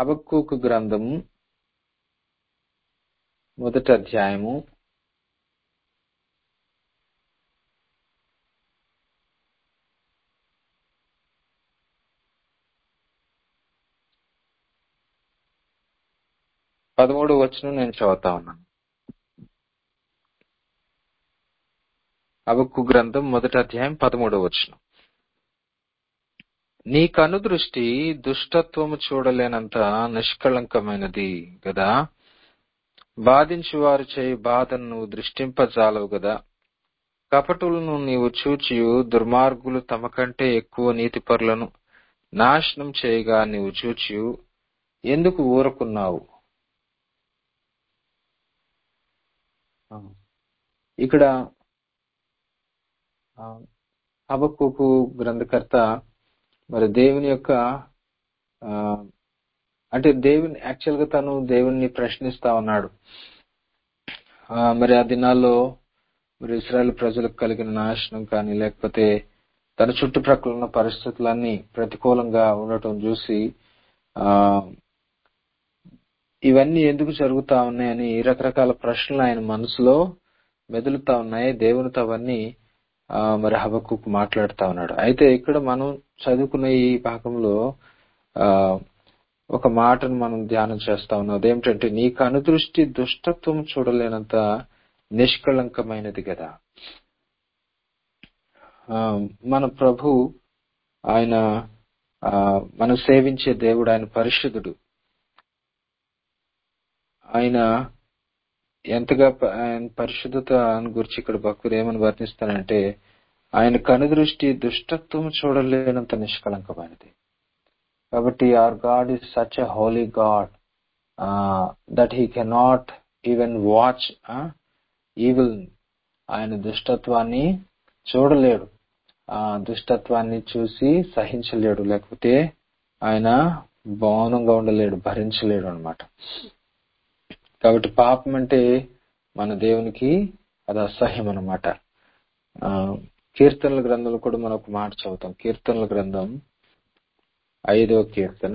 హబక్కూకు గ్రంథము మొదటి అధ్యాయము పదమూడు వచనం నేను చదువుతా ఉన్నాను హబక్కు గ్రంథం మొదటి అధ్యాయం పదమూడవ వచనం నీ కనుదృష్టి దుష్టత్వము చూడలేనంత నిష్కళంకమైనది కదా బాధించు వారు చేయి బాధను నువ్వు దృష్టింపజాలవు కదా కపటులను నీవు చూచియు దుర్మార్గులు తమ కంటే ఎక్కువ నీతిపరులను నాశనం చేయగా నీవు చూచియు ఎందుకు ఊరుకున్నావు ఇక్కడ హబక్కుకు గ్రంథకర్త మరి దేవుని యొక్క అంటే దేవుని యాక్చువల్ గా తను దేవుణ్ణి ప్రశ్నిస్తా ఉన్నాడు మరి ఆ దినాల్లో మరి ఇస్రాయల్ ప్రజలకు కలిగిన నాశనం కానీ లేకపోతే తన చుట్టుప్రక్కల ఉన్న పరిస్థితులన్నీ ప్రతికూలంగా ఉండటం చూసి ఆ ఇవన్నీ ఎందుకు జరుగుతా ఉన్నాయని రకరకాల ప్రశ్నలు ఆయన మనసులో మెదులుతా ఉన్నాయి దేవునితో అవన్నీ మరి హబక్కు మాట్లాడుతా ఉన్నాడు అయితే ఇక్కడ మనం చదువుకున్న ఈ భాగంలో ఆ ఒక మాటను మనం ధ్యానం చేస్తా ఉన్నాం అదేమిటంటే నీ కనుదృష్టి దుష్టత్వం చూడలేనంత నిష్కళంకమైనది కదా మన ప్రభు ఆయన మనం సేవించే దేవుడు ఆయన పరిశుద్ధుడు ఆయన ఎంతగా ఆయన పరిశుద్ధత గురించి ఇక్కడ భక్తులు ఏమని వర్ణిస్తానంటే ఆయన కనుదృష్టి దుష్టత్వం చూడలేనంత నిష్కలంకమైనది కాబట్టి our God is such a holy God that he cannot even watch evil ఆయన దుష్టత్వాన్ని చూడలేడు ఆ దుష్టత్వాన్ని చూసి సహించలేడు లేకపోతే ఆయన మౌనంగా ఉండలేడు భరించలేడు అనమాట కాబట్టి పాపం అంటే మన దేవునికి అది అసహ్యం అనమాట కీర్తనల గ్రంథంలో కూడా మనం ఒక మాట చదువుతాం కీర్తనల గ్రంథం ఐదవ కీర్తన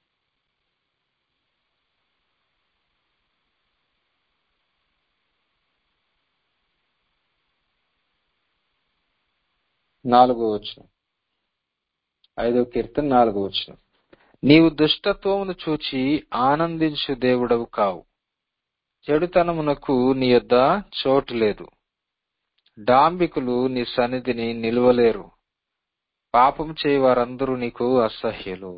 నాలుగో వచ్చిన ఐదవ కీర్తన నాలుగో వచ్చిన నీవు దుష్టత్వమును చూచి ఆనందించు దేవుడవు కావు చెడుతనమునకు నీ యొద్ద చోటు లేదు డాంబికులు నీ సన్నిధిని నిలువలేరు పాపం చేయి వారందరూ నీకు అసహ్యులు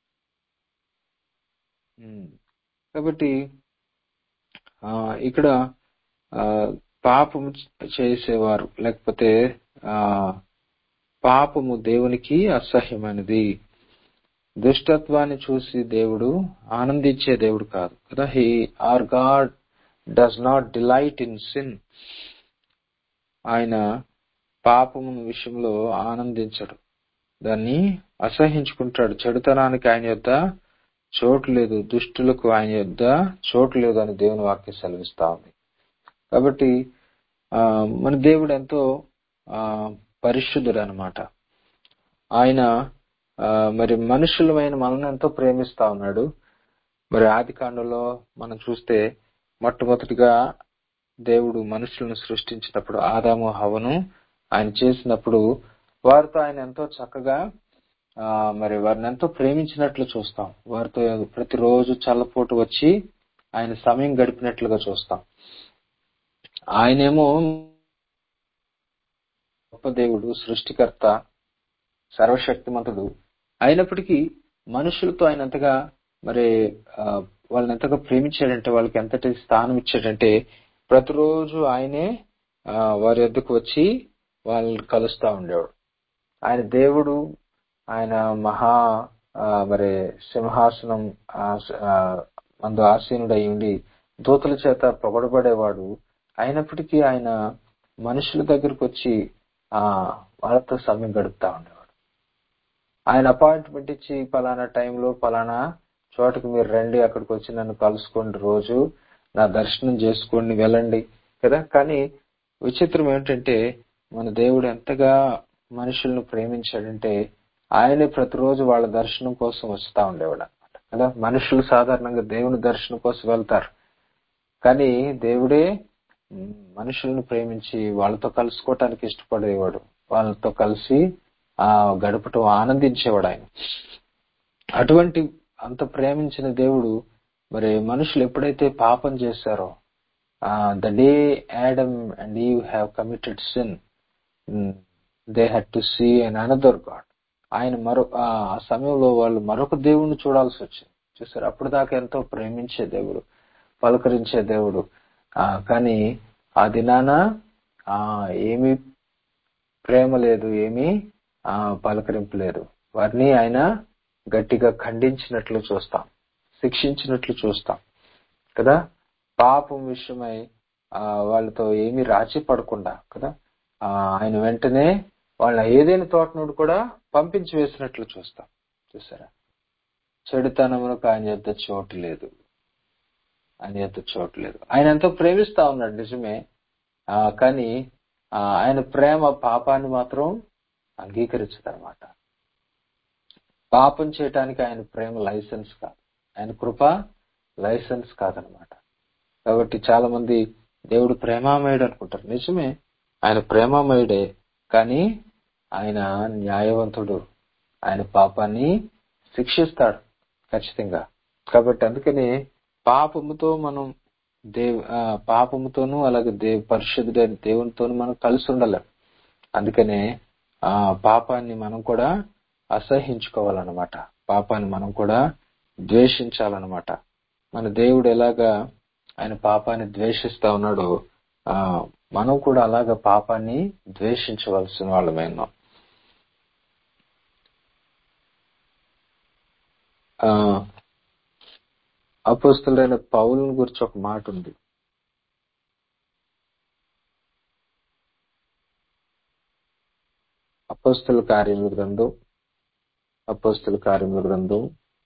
కాబట్టి ఇక్కడ పాపము చేసేవారు లేకపోతే ఆ పాపము దేవునికి అసహ్యమైనది దుష్టత్వాన్ని చూసి దేవుడు ఆనందించే దేవుడు కాదు కదా he our God does not delight in sin ఆయన పాపము విషయంలో ఆనందించడు దాన్ని అసహించుకుంటాడు చెడుతనానికి ఆయన యొద్ద చోటు లేదు దుష్టులకు ఆయన యొద్ద చోటు లేదు అని దేవుని వాక్యం సెలవిస్తా ఉంది కాబట్టి ఆ మన దేవుడు ఎంతో ఆ పరిశుద్ధుడు అనమాట ఆయన మరి మనుషులమైన మనల్ని ఎంతో ప్రేమిస్తా ఉన్నాడు మరి ఆది కాండంలో మనం చూస్తే మొట్టమొదటిగా దేవుడు మనుషులను సృష్టించినప్పుడు ఆదాము హవను ఆయన చేసినప్పుడు వారితో ఆయన ఎంతో చక్కగా ఆ మరి వారిని ఎంతో ప్రేమించినట్లు చూస్తాం వారితో ప్రతిరోజు చల్లపోటు వచ్చి ఆయన సమయం గడిపినట్లుగా చూస్తాం ఆయనేమో గొప్ప దేవుడు సృష్టికర్త సర్వశక్తిమంతుడు అయినప్పటికీ మనుషులతో ఆయన ఎంతగా మరి వాళ్ళని ఎంతగా ప్రేమించాడంటే వాళ్ళకి ఎంతటి స్థానం ఇచ్చాడంటే ప్రతిరోజు ఆయనే వారి వద్దకు వచ్చి వాళ్ళని కలుస్తా ఉండేవాడు ఆయన దేవుడు ఆయన మహా మరి సింహాసనం మందు ఆసీనుడై ఉండి దూతల చేత పొగడబడేవాడు అయినప్పటికీ ఆయన మనుషుల దగ్గరకు వచ్చి ఆ వాళ్ళతో సమయం గడుపుతా ఉండేవాడు ఆయన అపాయింట్మెంట్ ఇచ్చి పలానా టైంలో పలానా చోటకి మీరు రండి అక్కడికి వచ్చి నన్ను కలుసుకోండి రోజు నా దర్శనం చేసుకోండి వెళ్ళండి కదా కానీ విచిత్రం ఏంటంటే మన దేవుడు ఎంతగా మనుషులను ప్రేమించాడంటే ఆయనే ప్రతిరోజు వాళ్ళ దర్శనం కోసం వస్తా ఉండేవాడు అనమాట కదా మనుషులు సాధారణంగా దేవుని దర్శనం కోసం వెళ్తారు కానీ దేవుడే ఉమ్, మనుషులను ప్రేమించి వాళ్ళతో కలుసుకోవటానికి ఇష్టపడేవాడు వాళ్ళతో కలిసి ఆ గడపటం ఆనందించేవాడు ఆయన అటువంటి అంత ప్రేమించిన దేవుడు మరి మనుషులు ఎప్పుడైతే పాపం చేశారో the day Adam and you have committed sin they had to see and another God ఆయన మరో ఆ ఆ సమయంలో వాళ్ళు మరొక దేవుణ్ణి చూడాల్సి వచ్చింది చూసారు అప్పుడు దాకా ఎంతో ప్రేమించే దేవుడు పలకరించే దేవుడు ఆ కానీ ఆ దినాన ఆ ఏమీ ప్రేమ లేదు ఏమీ ఆ పలకరింపు లేదు వారిని ఆయన గట్టిగా ఖండించినట్లు చూస్తాం శిక్షించినట్లు చూస్తాం కదా పాపం విషయమై ఆ వాళ్ళతో ఏమీ రాజీ పడకుండా కదా ఆ ఆయన వెంటనే వాళ్ళ ఏదైనా తోట నుండి కూడా పంపించి వేసినట్లు చూస్తాం చూసారా చెడుతనమునకు ఆయన యొక్క చోటు లేదు ఆయన యొక్క చోటు లేదు ఆయన ఎంతో ప్రేమిస్తా ఉన్నాడు నిజమే ఆ కానీ ఆ ఆయన ప్రేమ పాపాన్ని మాత్రం అంగీకరించదనమాట పాపం చేయటానికి ఆయన ప్రేమ లైసెన్స్ కాదు ఆయన కృప లైసెన్స్ కాదనమాట కాబట్టి చాలా మంది దేవుడు ప్రేమామయుడు అనుకుంటారు నిజమే ఆయన ప్రేమామయుడే కానీ ఆయన న్యాయవంతుడు ఆయన పాపాన్ని శిక్షిస్తాడు ఖచ్చితంగా కాబట్టి అందుకని పాపముతో మనం దేవ్ ఆ, పాపముతోనూ అలాగే దేవ్ పరిశుద్ధుడైన దేవునితోనూ మనం కలిసి ఉండలేం అందుకనే ఆ పాపాన్ని మనం కూడా అసహించుకోవాలన్నమాట పాపాన్ని మనం కూడా ద్వేషించాలన్నమాట మన దేవుడు ఎలాగా ఆయన పాపాన్ని ద్వేషిస్తా ఉన్నాడో ఆ మనం కూడా అలాగా పాపాన్ని ద్వేషించవలసిన వాళ్ళమే ఉన్నాం ఆ అపోస్తులైన పౌలను గురించి ఒక మాట ఉంది అపోస్తుల కార్యముల గ్రంథం అపోస్తుల కార్యముల గ్రంథం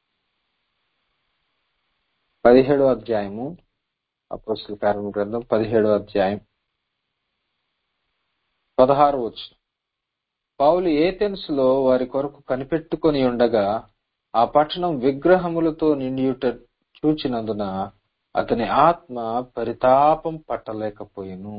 పదిహేడో అధ్యాయము అపోస్తుల కార్యముల గ్రంథం పదిహేడో అధ్యాయం పదహారు వచ్చు పౌలు ఏథెన్సులో వారి కొరకు కనిపెట్టుకొని ఉండగా ఆ పట్టణం విగ్రహములతో నిండియుట చూచినందున అతని ఆత్మ పరితాపం పట్టలేకపోయెను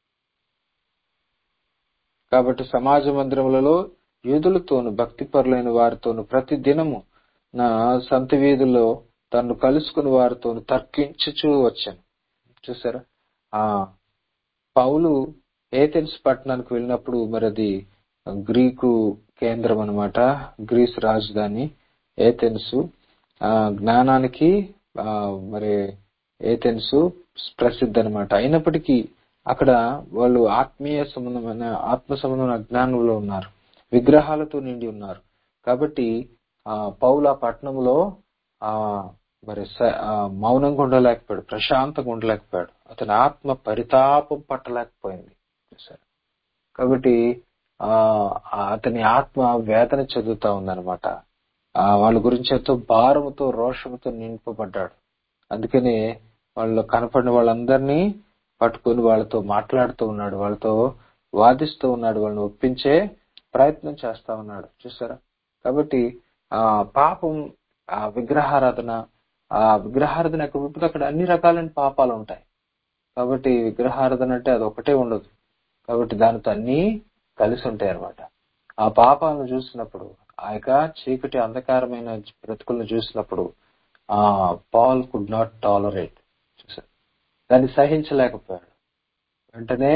కాబట్టి సమాజ మందిరములలో యూదులతోను భక్తిపరులైన వారితోను ప్రతి దినము నా సంత వీధుల్లో తను కలుసుకుని వారితోను తర్కించుచూ వచ్చాను చూసారా ఆ పౌలు ఏథెన్స్ పట్టణానికి వెళ్ళినప్పుడు మరి అది గ్రీకు కేంద్రం అన్నమాట గ్రీస్ రాజధాని ఏథెన్స్ ఆ జ్ఞానానికి ఆ మరి ఏథెన్స్ ప్రసిద్ధి అనమాట అయినప్పటికీ అక్కడ వాళ్ళు ఆత్మీయ సంబంధమైన ఆత్మ సంబంధమైన అజ్ఞానంలో ఉన్నారు విగ్రహాలతో నిండి ఉన్నారు కాబట్టి ఆ పౌల పట్టణంలో ఆ మరి స- ఆ మౌనంగా ఉండలేకపోయాడు ప్రశాంతంగా ఉండలేకపోయాడు అతని ఆత్మ పరితాపం పట్టలేకపోయింది చూశారు కాబట్టి ఆ ఆ అతని ఆత్మ వేదన చెందుతా ఉందన్నమాట ఆ వాళ్ళ గురించి ఎంతో భారముతో రోషముతో నింపబడ్డాడు అందుకనే వాళ్ళు కనపడిన వాళ్ళందరినీ పట్టుకొని వాళ్ళతో మాట్లాడుతూ ఉన్నాడు వాళ్ళతో వాదిస్తూ ఉన్నాడు వాళ్ళని ఒప్పించే ప్రయత్నం చేస్తా ఉన్నాడు చూసారా కాబట్టి ఆ పాపం ఆ విగ్రహారాధన ఆ విగ్రహారాధన ఎక్కడ ఉంటుందో అక్కడ అన్ని రకాలైన పాపాలు ఉంటాయి కాబట్టి విగ్రహారాధన అంటే అది ఒకటే ఉండదు కాబట్టి దానితో అన్ని కలిసి ఉంటాయి అన్నమాట ఆ పాపాలను చూసినప్పుడు ఆ యొక్క చీకటి అంధకారమైన బ్రతుకులను చూసినప్పుడు ఆ పాల్ కుడ్ నాట్ టాలరేట్ చూసారు దాన్ని సహించలేకపోయాడు వెంటనే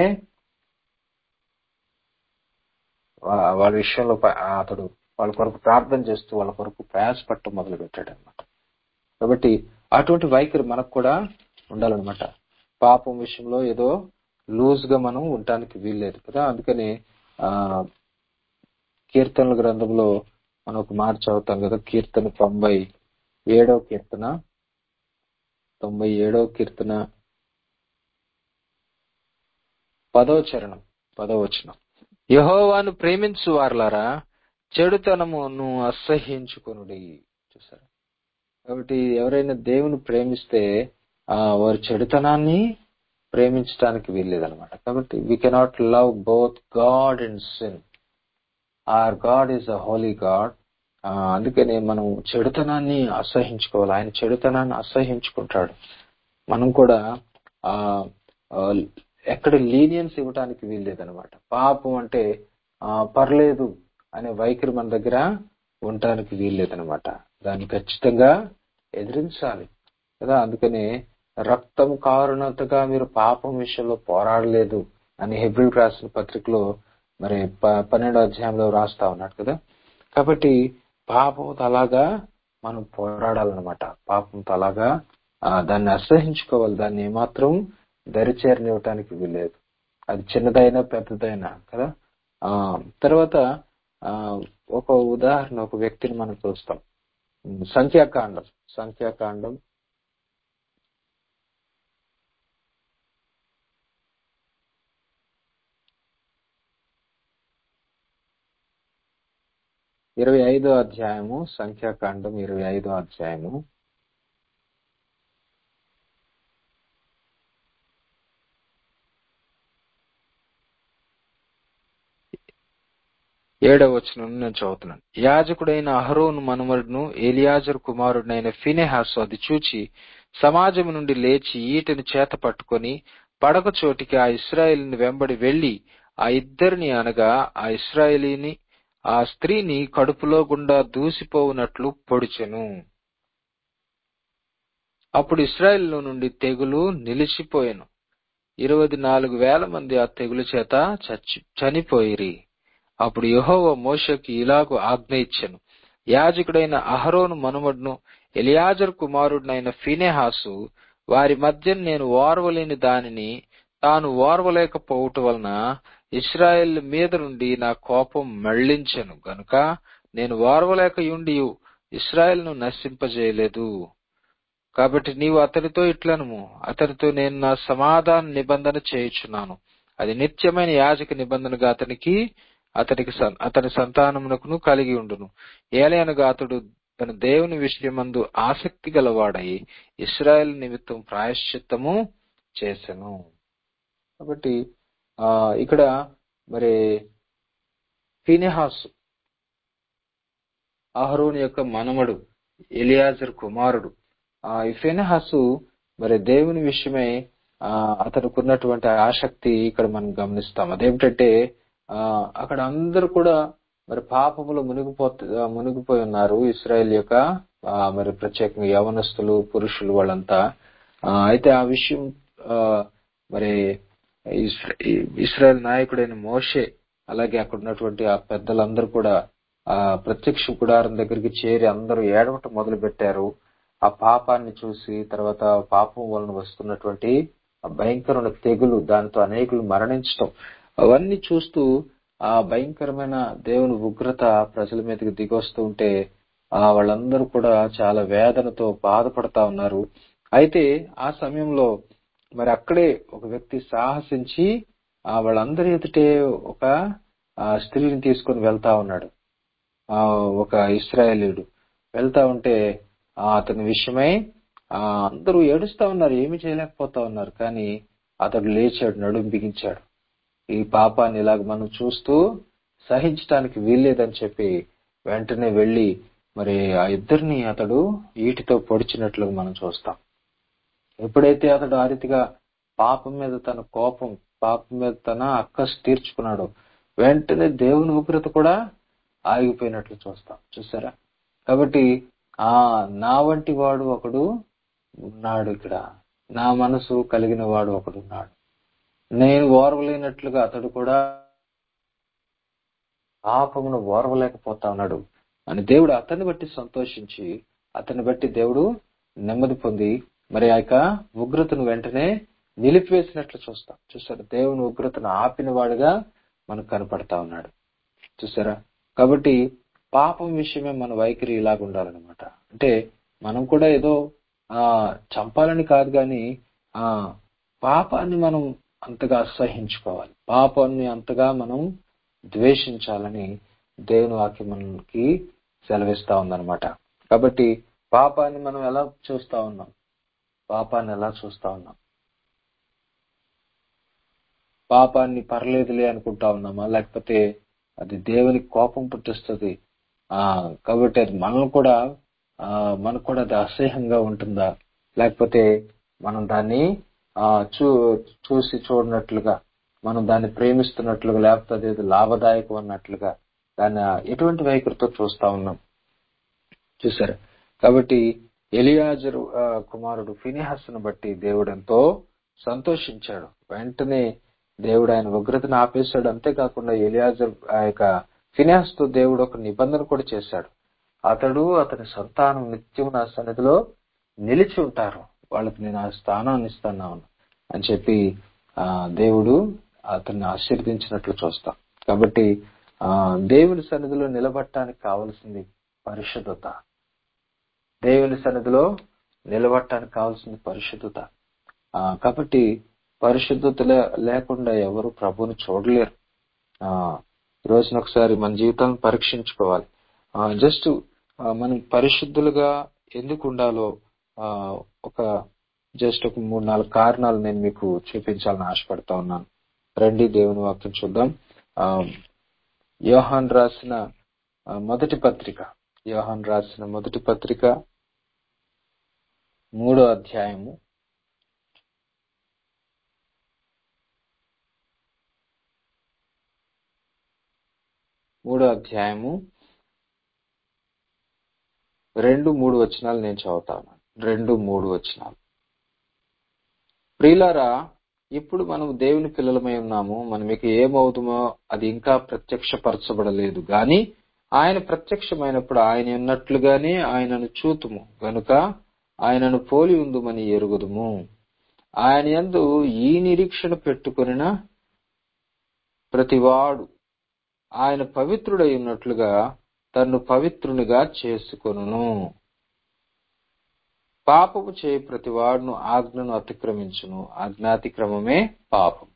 వా- వాళ్ళ విషయంలో ప- అతడు వాళ్ళ కొరకు ప్రార్థన చేస్తూ వాళ్ళ కొరకు ప్రయాసపడటం మొదలు పెట్టాడు అనమాట కాబట్టి అటువంటి వైఖరి మనకు కూడా ఉండాలన్నమాట పాపం విషయంలో ఏదో లూజ్ గా మనం ఉండటానికి వీల్లేదు కదా అందుకని ఆ కీర్తనల గ్రంథంలో మనం ఒక మాట చదువుతాం కదా కీర్తన తొంభై ఏడవ కీర్తన తొంభై ఏడవ కీర్తన పదవ చరణం పదవ వచనం యహోవాను ప్రేమించు వారులారా చెడుతనమును అసహ్యించుకొనుడి చూసారా కాబట్టి ఎవరైనా దేవుని ప్రేమిస్తే ఆ వారి చెడుతనాన్ని ప్రేమించడానికి వీల్లేదనమాట కాబట్టి we cannot love both God and sin our God is a holy God ఆ, అందుకని మనం చెడుతనాన్ని అసహించుకోవాలి ఆయన చెడుతనాన్ని అసహించుకుంటాడు మనం కూడా ఆ ఆ, ఎక్కడ లీనియన్స్ ఇవ్వడానికి వీల్లేదనమాట పాపం అంటే ఆ పర్లేదు అనే వైఖరి మన దగ్గర ఉండటానికి వీల్లేదనమాట దాన్ని ఖచ్చితంగా ఎదిరించాలి కదా అందుకని రక్తం కారునంతగా మీరు పాపం విషయంలో పోరాడలేదు అని హెబ్రిల్ రాసిన పత్రికలో మరి ప- పన్నెండో అధ్యాయంలో రాస్తా ఉన్నాడు కదా కాబట్టి పాపంతో అలాగా మనం పోరాడాలన్నమాట పాపంతో అలాగా ఆ, దాన్ని అసహించుకోవాలి దాన్ని ఏమాత్రం దరిచేరనివ్వటానికి వీల్లేదు అది చిన్నదైనా పెద్దదైనా కదా ఆ తర్వాత ఆ ఒక ఉదాహరణ ఒక వ్యక్తిని మనం చూస్తాం ఉమ్, సంఖ్యాకాండం సంఖ్యాకాండం ఇరవై ఐదో అధ్యాయము సంఖ్యాకాండం ఇరవై ఐదో అధ్యాయము ఏడవ వచనం నేను చదువుతున్నాను యాజకుడైన అహరోను మనుమరుడును ఏలియాజరు కుమారుడైన ఫినెహాసు అది చూచి సమాజము నుండి లేచి ఈటని చేత పట్టుకొని పడక చోటికి ఆ ఇస్రాయేలుని వెంబడి వెళ్లి ఆ ఇద్దరిని అనగా ఆ ఇస్రాయేలీని ఆ స్త్రీని కడుపులో గుండా దూసిపోవునట్లు పొడిచెను అప్పుడు ఇస్రాయేల్లో నుండి తెగులు నిలిచిపోయెను ఇరవై నాలుగు వేల మంది ఆ తెగులు చేత చచ్చి చనిపోయిరి అప్పుడు యెహోవా మోషకి ఇలాగు ఆజ్ఞ ఇచ్చెను యాజకుడైన అహరోను మనుమడును ఎలియాజరు కుమారుడినైన ఫినెహాసు వారి మధ్య నేను ఓర్వలేని దానిని తాను ఓర్వలేకపోవుట వలన ఇస్రాయేల్ మీద నుండి నా కోపం మళ్లించెను గనుక నేను ఓర్వలేకయుండియు ఇస్రాయేల్ను నశింపజేయలేదు కాబట్టి నీవు అతనితో ఇట్లనుము అతనితో నేను నా సమాధాన నిబంధన చేయుచున్నాను అది నిత్యమైన యాజక నిబంధనగా అతనికి అతనికి సన్- అతని సంతానమునకును కలిగి ఉండును ఏలయనగా అతడు తన దేవుని విషయమందు ఆసక్తి గలవాడై ఇస్రాయేల్ నిమిత్తం ప్రాయశ్చిత్తము చేసెను కాబట్టి ఆ ఇక్కడ మరి ఫినెహాసు అహరోని యొక్క మనమడు ఎలియాజర్ కుమారుడు ఆ ఈ ఫినెహాసు మరి దేవుని విషయమై ఆ అతనికి ఉన్నటువంటి ఆసక్తి ఇక్కడ మనం గమనిస్తాం అదేమిటంటే ఆ అక్కడ అందరూ కూడా మరి పాపములో మునిగిపోతు మునిగిపోయి ఉన్నారు ఇస్రాయేల్ యొక్క ఆ, మరి ప్రత్యేకంగా యవనస్తులు పురుషులు వాళ్ళంతా ఆ, అయితే ఆ విషయం ఆ, మరి ఇస్రా- ఇస్రాయేల్ నాయకుడైన మోషే అలాగే అక్కడ ఉన్నటువంటి ఆ పెద్దలందరూ కూడా ఆ ప్రత్యక్ష గుడారం దగ్గరికి చేరి అందరూ ఏడవటం మొదలు పెట్టారు ఆ పాపాన్ని చూసి తర్వాత ఆ పాపం వలన వస్తున్నటువంటి ఆ భయంకరమైన తెగులు దానితో అనేకులు మరణించటం అవన్నీ చూస్తూ ఆ భయంకరమైన దేవుని ఉగ్రత ప్రజల మీదకి దిగొస్తూ ఉంటే ఆ వాళ్ళందరూ కూడా చాలా వేదనతో బాధపడతా ఉన్నారు అయితే ఆ సమయంలో మరి అక్కడే ఒక వ్యక్తి సాహసించి ఆ వాళ్ళందరి ఎదుటే ఒక ఆ స్త్రీని తీసుకొని వెళ్తా ఉన్నాడు ఆ ఒక ఇస్రాయేలీయుడు వెళ్తా ఉంటే ఆ అతని విషయమై ఆ అందరూ ఏడుస్తా ఉన్నారు ఏమి చేయలేకపోతా ఉన్నారు కానీ అతడు లేచాడు నడుం బిగించాడు ఈ పాపాన్ని ఇలాగ మనం చూస్తూ సహించడానికి వీల్లేదని చెప్పి వెంటనే వెళ్లి మరి ఆ ఇద్దరిని అతడు ఈటితో పొడిచినట్లుగా మనం చూస్తాం ఎప్పుడైతే అతడు ఆ రీతిగా పాపం మీద తన కోపం పాపం మీద తన అక్కసు తీర్చుకున్నాడో వెంటనే దేవుని ఉగ్రత కూడా ఆగిపోయినట్లు చూస్తాం చూసారా కాబట్టి ఆ నా వంటి వాడు ఒకడు ఉన్నాడు ఇక్కడ నా మనసు కలిగిన వాడు ఒకడు ఉన్నాడు నేను ఓర్వలేనట్లుగా అతడు కూడా పాపమును ఓర్వలేకపోతా ఉన్నాడు అని దేవుడు అతన్ని బట్టి సంతోషించి అతన్ని బట్టి దేవుడు నెమ్మది పొంది మరి ఆ యొక్క ఉగ్రతను వెంటనే నిలిపివేసినట్లు చూస్తాం చూసారా దేవుని ఉగ్రతను ఆపిన వాడుగా మనకు కనపడతా ఉన్నాడు చూసారా కాబట్టి పాపం విషయమే మన వైఖరి ఇలాగ ఉండాలన్నమాట అంటే మనం కూడా ఏదో ఆ చంపాలని కాదు కానీ ఆ పాపాన్ని మనం అంతగా అసహించుకోవాలి పాపాన్ని అంతగా మనం ద్వేషించాలని దేవుని వాక్యం మనకి సెలవిస్తా ఉందన్నమాట కాబట్టి పాపాన్ని మనం ఎలా చూస్తా ఉన్నాం పాపాన్ని ఎలా చూస్తా ఉన్నాం పాపాన్ని పర్లేదులే అనుకుంటా ఉన్నామా లేకపోతే అది దేవునికి కోపం పుట్టిస్తుంది ఆ కాబట్టి అది మనల్ని కూడా ఆ మనకు కూడా అది అసహ్యంగా ఉంటుందా లేకపోతే మనం దాన్ని ఆ చూ చూసి చూడనట్లుగా మనం దాన్ని ప్రేమిస్తున్నట్లుగా లేకపోతే అది లాభదాయకం అన్నట్లుగా దాన్ని ఎటువంటి వైఖరితో చూస్తా ఉన్నాం చూసారు కాబట్టి ఎలియాజరు ఆ, కుమారుడు ఫినిహస్ను బట్టి దేవుడు ఎంతో సంతోషించాడు వెంటనే దేవుడు ఆయన ఉగ్రతను ఆపేశాడు అంతేకాకుండా ఎలియాజర్ ఆ యొక్క ఫినిహస్ తో దేవుడు ఒక నిబంధన కూడా చేశాడు అతడు అతని సంతానం నిత్యం నా సన్నిధిలో నిలిచి ఉంటారు వాళ్ళకి నేను ఆ స్థానాన్ని ఇస్తున్నాను అని చెప్పి ఆ దేవుడు అతన్ని ఆశీర్వదించినట్లు చూస్తాం కాబట్టి ఆ దేవుని సన్నిధిలో నిలబడటానికి కావలసింది పరిశుద్ధత దేవుని సన్నిధిలో నిలబడటానికి కావాల్సింది పరిశుద్ధత ఆ కాబట్టి పరిశుద్ధత లే- లేకుండా ఎవరు ప్రభువుని చూడలేరు ఆ ఈ రోజున ఒకసారి మన జీవితాన్ని పరీక్షించుకోవాలి జస్ట్ మనం పరిశుద్ధులుగా ఎందుకు ఉండాలో ఆ ఒక జస్ట్ ఒక మూడు నాలుగు కారణాలు నేను మీకు చూపించాలని ఆశపడతా ఉన్నాను రండి దేవుని వాక్యం చూద్దాం ఆ యోహాన్ రాసిన ఆ, మొదటి పత్రిక యోహాన్ రాసిన మొదటి పత్రిక మూడో అధ్యాయము మూడో అధ్యాయము రెండు మూడు వచనాలు నేను చదువుతాను రెండు మూడు వచనాలు ప్రియులారా ఇప్పుడు మనం దేవుని పిల్లలమై ఉన్నాము మనం ఇక ఏమవుతామో అది ఇంకా ప్రత్యక్షపరచబడలేదు గాని ఆయన ప్రత్యక్షమైనప్పుడు ఆయన ఉన్నట్లుగానే ఆయనను చూతుము గనుక ఆయనను పోలి ఉందుమని ఎరుగుదుము ఆయన యందు ఈ నిరీక్షణ పెట్టుకొనిన ప్రతివాడు ఆయన పవిత్రుడై ఉన్నట్లుగా తన్ను పవిత్రునిగా చేసుకొనును పాపము చేయి ప్రతివాడును ఆజ్ఞను అతిక్రమించును ఆజ్ఞాతిక్రమమే పాపం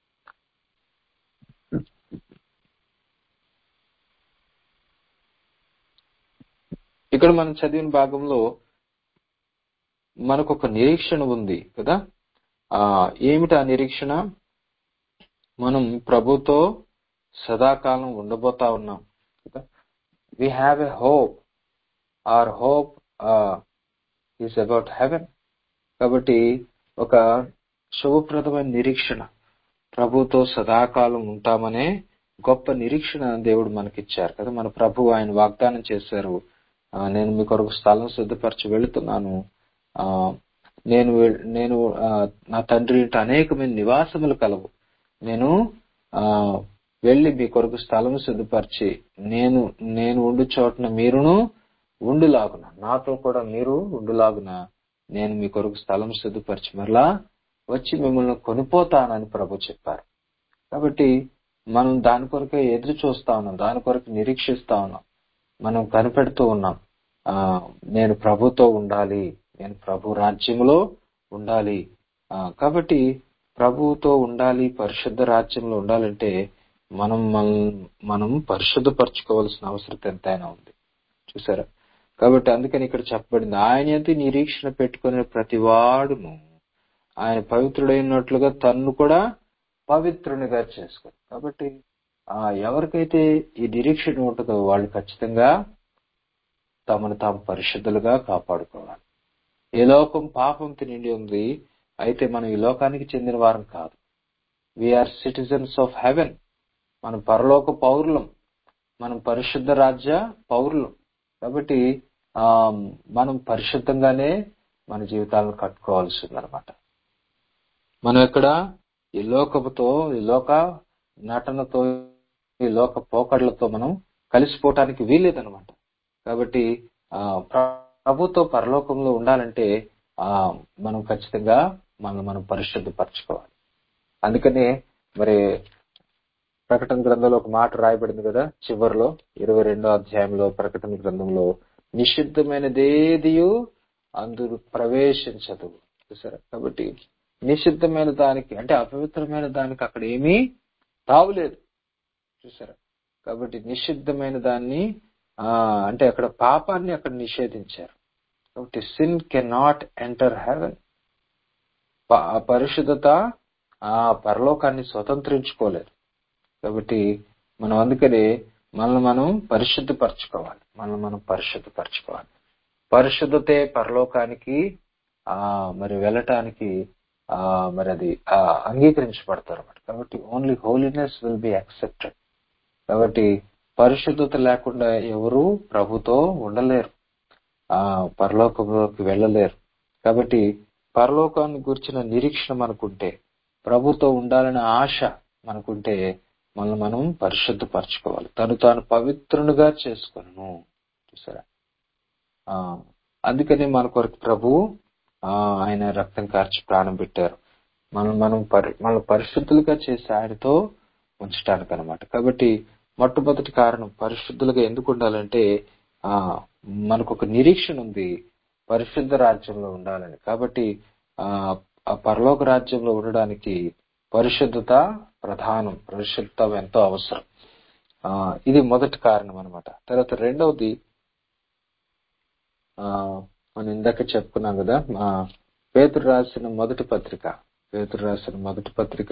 ఇక్కడ మనం చదివిన భాగంలో మనకు ఒక నిరీక్షణ ఉంది కదా ఆ ఏమిటి ఆ నిరీక్షణ మనం ప్రభుతో సదాకాలం ఉండబోతా ఉన్నాం కదా we have a hope our hope is about heaven కాబట్టి ఒక శుభప్రదమైన నిరీక్షణ ప్రభుతో సదాకాలం ఉంటామనే గొప్ప నిరీక్షణ దేవుడు మనకిచ్చారు కదా మన ప్రభు ఆయన వాగ్దానం చేశారు ఆ, నేను మీ కొరకు స్థలం సిద్ధపరచి వెళుతున్నాను ఆ నేను వె- నేను ఆ, నా తండ్రి ఇంట అనేకమైన నివాసములు కలవు నేను ఆ వెళ్లి మీ కొరకు స్థలం సిద్ధపరిచి నేను నేను ఉండు చోటన మీరును ఉండులాగున నాతో కూడా మీరు ఉండులాగున నేను మీ కొరకు స్థలం సిద్ధపరిచి మరలా వచ్చి మిమ్మల్ని కొనిపోతానని ప్రభు చెప్పారు కాబట్టి మనం దాని కొరకే ఎదురు చూస్తా ఉన్నాం దాని కొరకు నిరీక్షిస్తా ఉన్నాం మనం కనిపెడుతూ ఉన్నాం ఆ నేను ప్రభుతో ఉండాలి నేను ప్రభు రాజ్యంలో ఉండాలి ఆ కాబట్టి ప్రభువుతో ఉండాలి పరిశుద్ధ రాజ్యంలో ఉండాలంటే మనం మన- మనం పరిశుద్ధపరచుకోవాల్సిన అవసరం ఎంతైనా ఉంది చూసారా కాబట్టి అందుకని ఇక్కడ చెప్పబడింది ఆయన ఎంత నిరీక్షణ పెట్టుకునే ప్రతి వాడును ఆయన పవిత్రుడైనట్లుగా తన్ను కూడా పవిత్రునిగా చేసుకోరు కాబట్టి ఆ ఎవరికైతే ఈ నిరీక్షణ ఉంటుందో వాళ్ళు ఖచ్చితంగా తమను తాము పరిశుద్ధులుగా కాపాడుకోవాలి ఈ లోకం పాపంతో నిండి ఉంది అయితే మనం ఈ లోకానికి చెందిన వారం కాదు వీఆర్ సిటిజన్స్ ఆఫ్ హెవెన్ మనం పరలోక పౌరులం మనం పరిశుద్ధ రాజ్య పౌరులం కాబట్టి ఆ మనం పరిశుద్ధంగానే మన జీవితాలను కట్టుకోవాల్సింది అనమాట మనం ఎక్కడ ఈ లోకపుతో ఈ లోక నటనతో ఈ లోక పోకడలతో మనం కలిసిపోవటానికి వీల్లేదనమాట కాబట్టి ఆ ప్రభుతో పరలోకంలో ఉండాలంటే ఆ మనం ఖచ్చితంగా మనం మనం పరిశుద్ధపరచుకోవాలి అందుకనే మరి ప్రకటన గ్రంథంలో ఒక మాట రాయబడింది కదా చివరిలో ఇరవై రెండో అధ్యాయంలో ప్రకటన గ్రంథంలో నిషిద్ధమైనదేదియు అందురు ప్రవేశించదు చూసారా కాబట్టి నిషిద్ధమైన దానికి అంటే అపవిత్రమైన దానికి అక్కడ ఏమీ తావులేదు చూసారా కాబట్టి నిషిద్ధమైన దాన్ని ఆ అంటే అక్కడ పాపాన్ని అక్కడ నిషేధించారు కాబట్టి sin can not enter heaven పరిశుద్ధత ఆ పరలోకాన్ని స్వతంత్రించుకోలేదు కాబట్టి మనం అందుకనే మనల్ని మనం పరిశుద్ధపరచుకోవాలి మనల్ని మనం పరిశుద్ధపరచుకోవాలి పరిశుద్ధతే పరలోకానికి ఆ మరి వెళ్ళటానికి ఆ మరి అది ఆ, అంగీకరించబడతారు అన్నమాట కాబట్టి only holiness will be accepted కాబట్టి పరిశుద్ధత లేకుండా ఎవరు ప్రభుతో ఉండలేరు ఆ పరలోకంలోకి వెళ్ళలేరు కాబట్టి పరలోకాన్ని గురించిన నిరీక్షణ మనకుంటే ప్రభుతో ఉండాలనే ఆశ మనకుంటే మనల్ని మనం పరిశుద్ధపరచుకోవాలి తను తాను పవిత్రునిగా చేసుకొను చూసారా ఆ అందుకని మన కొరకు ప్రభు ఆ ఆయన రక్తం కార్చి ప్రాణం పెట్టారు మనం మనం పరి మన పరిశుద్ధులుగా చేసి ఆయనతో ఉంచడానికి అనమాట కాబట్టి మొట్టమొదటి కారణం పరిశుద్ధులుగా ఎందుకు ఉండాలంటే ఆ మనకు ఒక నిరీక్షణ ఉంది పరిశుద్ధ రాజ్యంలో ఉండాలని కాబట్టి ఆ ఆ పరలోక రాజ్యంలో ఉండడానికి పరిశుద్ధత ప్రధానం పరిశుద్ధత ఎంతో అవసరం ఆ ఇది మొదటి కారణం అనమాట తర్వాత రెండవది ఆ మనం ఇందాక చెప్పుకున్నాం కదా ఆ పేతురు రాసిన మొదటి పత్రిక పేతురు రాసిన మొదటి పత్రిక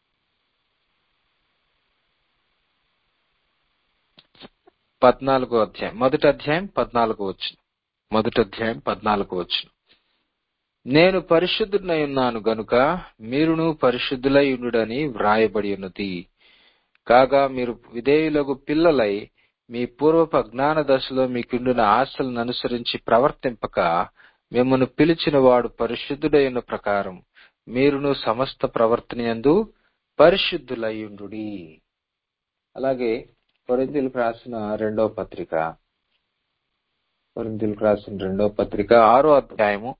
పద్నాలుగో అధ్యాయం మొదటి అధ్యాయం పద్నాలుగో వచ్చు మొదటి అధ్యాయం పద్నాలుగో వచ్చు నేను పరిశుద్ధుడై ఉన్నాను గనుక మీరును పరిశుద్ధులై ఉండుడని వ్రాయబడి ఉన్నది కాగా మీరు విధేయులకు పిల్లలై మీ పూర్వపు అజ్ఞాన దశలో మీకుండిన ఆశలను అనుసరించి ప్రవర్తింపక మిమ్మల్ని పిలిచిన వాడు పరిశుద్ధుడై ఉన్న ప్రకారం మీరును సమస్త ప్రవర్తన యందు పరిశుద్ధులయ్యుండుడి అలాగే కొరింథీయులకు రాసిన రెండవ పత్రిక కొరింథీయులకు రాసిన రెండవ పత్రిక ఆరో అధ్యాయము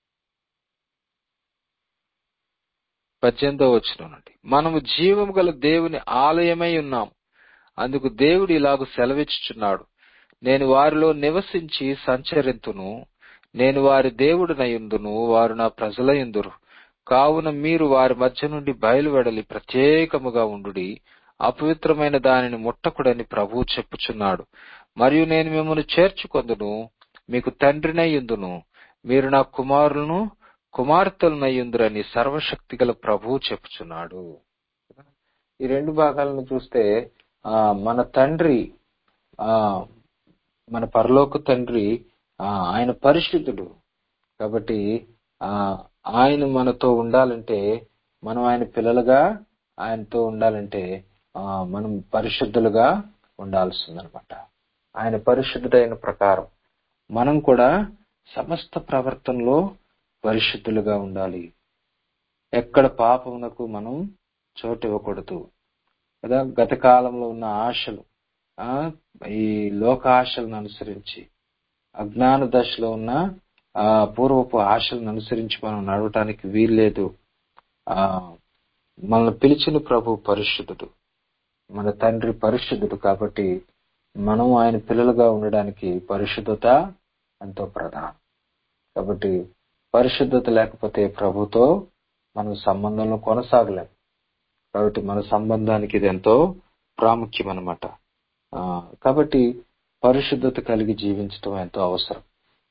పద్దెనిమిదో వచ్చిన నుండి మనము జీవము గల దేవుని ఆలయమై ఉన్నాం అందుకు దేవుడు ఇలాగ సెలవిచ్చుచున్నాడు నేను వారిలో నివసించి సంచరింతును నేను వారి దేవుడినయుందును వారు నా ప్రజలయుందురు కావున మీరు వారి మధ్య నుండి బయలువెడలి ప్రత్యేకముగా ఉండుడి అపవిత్రమైన దానిని ముట్టకుడని ప్రభువు చెప్పుచున్నాడు మరియు నేను మిమ్మల్ని చేర్చుకొందును మీకు తండ్రినయ్యుందును మీరు నా కుమారులను కుమార్తెలనయ్యుందురని సర్వశక్తి గల ప్రభువు చెప్పుచున్నాడు ఈ రెండు భాగాలను చూస్తే ఆ మన తండ్రి ఆ మన పరలోక తండ్రి ఆ ఆయన పరిశుద్ధుడు కాబట్టి ఆ ఆయన మనతో ఉండాలంటే మనం ఆయన పిల్లలుగా ఆయనతో ఉండాలంటే ఆ మనం పరిశుద్ధులుగా ఉండాల్సిందనమాట ఆయన పరిశుద్ధుడైన ప్రకారం మనం కూడా సమస్త ప్రవర్తనలో పరిశుద్ధులుగా ఉండాలి ఎక్కడ పాపమునకు మనం చోటు ఇవ్వకూడదు కదా గత కాలంలో ఉన్న ఆశలు ఆ ఈ లోక ఆశలను అనుసరించి అజ్ఞాన దశలో ఉన్న ఆ పూర్వపు ఆశలను అనుసరించి మనం నడవటానికి వీల్లేదు ఆ మనల్ని పిలిచిన ప్రభు పరిశుద్ధుడు మన తండ్రి పరిశుద్ధుడు కాబట్టి మనం ఆయన పిల్లలుగా ఉండడానికి పరిశుద్ధత ఎంతో ప్రధానం కాబట్టి పరిశుద్ధత లేకపోతే ప్రభుతో మనం సంబంధంలో కొనసాగలేం కాబట్టి మన సంబంధానికి ఇది ఎంతో ప్రాముఖ్యం అనమాట కాబట్టి పరిశుద్ధత కలిగి జీవించడం ఎంతో అవసరం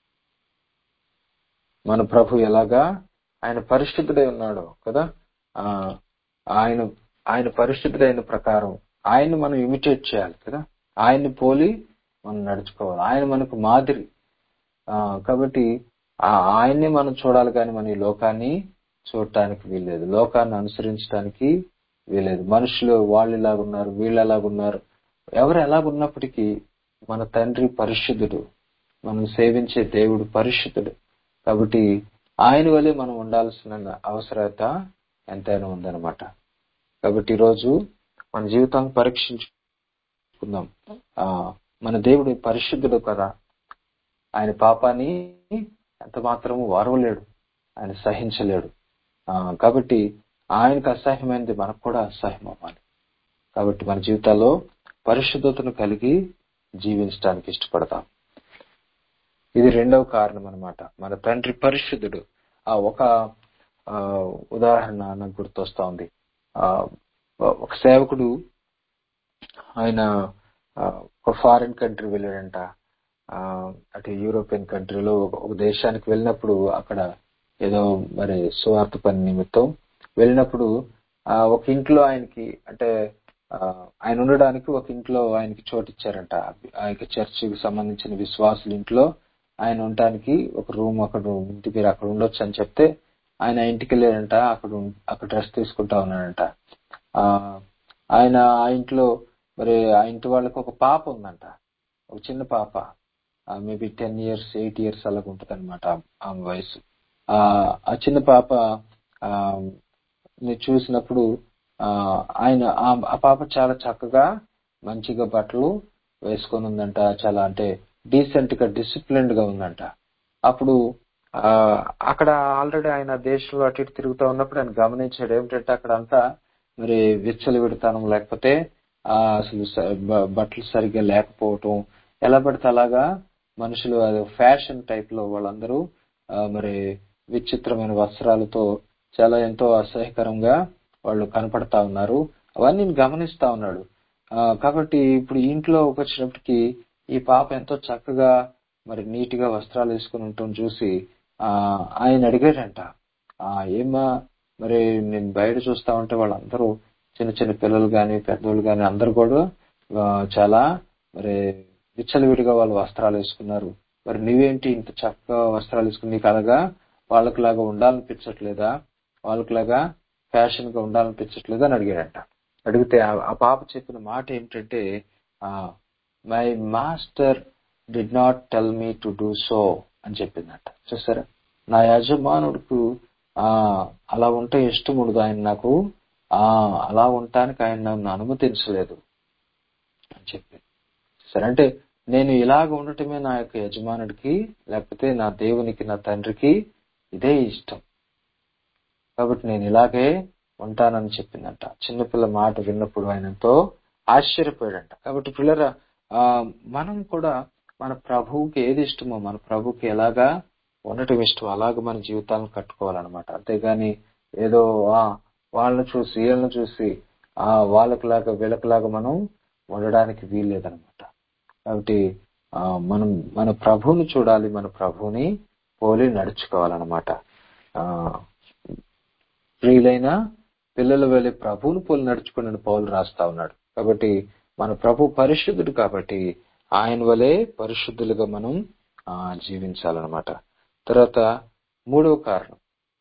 మన ప్రభు ఎలాగా ఆయన పరిశుద్ధుడై ఉన్నాడు కదా ఆ ఆయన ఆయన పరిశుద్ధుడైన ప్రకారం ఆయన్ని మనం ఇమిటేట్ చేయాలి కదా ఆయన్ని పోలి మనం నడుచుకోవాలి ఆయన మనకు మాదిరి ఆ కాబట్టి ఆ ఆయన్ని మనం చూడాలి కానీ మన ఈ లోకాన్ని చూడటానికి వీల్లేదు లోకాన్ని అనుసరించడానికి వీలేదు మనుషులు వాళ్ళు ఎలాగున్నారు వీళ్ళు ఎలాగున్నారు ఎవరు ఎలాగున్నప్పటికీ మన తండ్రి పరిశుద్ధుడు మనం సేవించే దేవుడు పరిశుద్ధుడు కాబట్టి ఆయన వల్లే మనం ఉండాల్సిన అవసరత ఎంతైనా ఉందన్నమాట కాబట్టి ఈరోజు మన జీవితాన్ని పరీక్షించుకుందాం ఆ మన దేవుడు పరిశుద్ధుడు కదా ఆయన పాపాన్ని ఎంత మాత్రము వారవలేడు ఆయన సహించలేడు ఆ కాబట్టి ఆయనకు అసహ్యమైనది మనకు కూడా అసహ్యం అవ్వాలి కాబట్టి మన జీవితాల్లో పరిశుద్ధతను కలిగి జీవించడానికి ఇష్టపడతాం ఇది రెండవ కారణం అనమాట మన తండ్రి పరిశుద్ధుడు ఆ ఒక ఉదాహరణ నాకు గుర్తొస్తా ఉంది ఆ ఒక సేవకుడు ఆయన ఒక ఫారిన్ కంట్రీ వెళ్ళాడంట అటు యూరోపియన్ కంట్రీలో ఒక దేశానికి వెళ్ళినప్పుడు అక్కడ ఏదో మరి సువార్త పని నిమిత్తం వెళ్ళినప్పుడు ఆ ఒక ఇంట్లో ఆయనకి అంటే ఆ, ఆయన ఉండడానికి ఒక ఇంట్లో ఆయనకి చోటు ఇచ్చారంట ఆ యొక్క చర్చికి సంబంధించిన విశ్వాసుల ఇంట్లో ఆయన ఉండటానికి ఒక రూమ్ అక్కడ ఇంటి మీరు అక్కడ ఉండొచ్చు అని చెప్తే ఆయన ఆ ఇంటికి వెళ్ళారంట అక్కడ ఉం- అక్కడ డ్రెస్ తీసుకుంటా ఉన్నాడంట ఆ ఆయన ఆ ఇంట్లో మరి ఆ ఇంటి వాళ్ళకి ఒక పాప ఉందంట ఒక చిన్న పాప maybe ten years eight years అలాగ ఉంటుంది అనమాట ఆమె వయసు ఆ ఆ చిన్న పాప ఆ మీరు చూసినప్పుడు ఆ ఆయన ఆ- ఆ పాప చాలా చక్కగా మంచిగా బట్టలు వేసుకొని ఉందంట చాలా అంటే డీసెంట్ గా డిసిప్లిన్డ్ గా ఉందంట అప్పుడు ఆ అక్కడ ఆల్రెడీ ఆయన దేశంలో అటు ఇటు తిరుగుతూ ఉన్నప్పుడు ఆయన గమనించాడు ఏమిటంటే అక్కడ అంతా మరి విచ్చలు విడతానం లేకపోతే ఆ అసలు స- బ- బట్టలు సరిగ్గా లేకపోవటం ఎలా పడితే అలాగా మనుషులు అది ఫ్యాషన్ టైప్ లో వాళ్ళందరూ ఆ, మరి విచిత్రమైన వస్త్రాలతో చాలా ఎంతో అసహ్యకరంగా వాళ్ళు కనపడతా ఉన్నారు అవన్నీ నేను గమనిస్తా ఉన్నాడు ఆ, కాబట్టి ఇప్పుడు ఇంట్లో వచ్చినప్పటికి ఈ పాప ఎంతో చక్కగా మరి నీట్ గా వస్త్రాలు వేసుకుని ఉండటం చూసి ఆ ఆయన అడిగాడంట ఆ ఏమ్మా మరి నేను బయట చూస్తా ఉంటే వాళ్ళందరూ చిన్న చిన్న పిల్లలు గాని పెద్దోళ్ళు గాని అందరూ కూడా ఆ, చాలా మరి విచ్చలవిడిగా వాళ్ళు వస్త్రాలు వేసుకున్నారు మరి నువ్వేంటి ఇంత చక్కగా వస్త్రాలు వేసుకుని నీకు అలాగా వాళ్ళకిలాగా ఉండాలనిపించట్లేదా వాళ్ళకిలాగా ఫ్యాషన్ గా ఉండాలనిపించట్లేదా అని అడిగాడంట అడిగితే ఆ- ఆ పాప చెప్పిన మాట ఏమిటంటే my master did not tell me to do so అని చెప్పిందంట చూసారా నా యజమానుడికి ఆ అలా ఉంటే ఇష్టం ఉండదు ఆయన నాకు ఆ అలా ఉండటానికి ఆయన నన్ను అనుమతించలేదు అని చెప్పింది సరే అంటే నేను ఇలాగ ఉండటమే నా యొక్క యజమానుడికి లేకపోతే నా దేవునికి నా తండ్రికి ఇదే ఇష్టం కాబట్టి నేను ఇలాగే ఉంటానని చెప్పిందంట చిన్నపిల్ల మాట విన్నప్పుడు ఆయన ఎంతో ఆశ్చర్యపోయాడంట కాబట్టి పిల్లరా ఆ మనం కూడా మన ప్రభువుకి ఏది ఇష్టమో మన ప్రభువుకి ఎలాగా ఉండటం ఇష్టం అలాగ మన జీవితాలను కట్టుకోవాలన్నమాట అంతేగాని ఏదో ఆ వాళ్ళని చూసి వీళ్ళని చూసి ఆ వాళ్ళకిలాగా వీళ్ళకిలాగా మనం ఉండడానికి వీల్లేదనమాట కాబట్టి ఆ మనం మన ప్రభువుని చూడాలి మన ప్రభువుని పోలి నడుచుకోవాలన్నమాట ఆ ప్రియులైన పిల్లల వెళ్ళి ప్రభువుని పోలి నడుచుకుని పౌలు రాస్తా ఉన్నాడు కాబట్టి మన ప్రభు పరిశుద్ధుడు కాబట్టి ఆయన వలె పరిశుద్ధులుగా మనం ఆ, జీవించాలన్నమాట తర్వాత మూడవ కారణం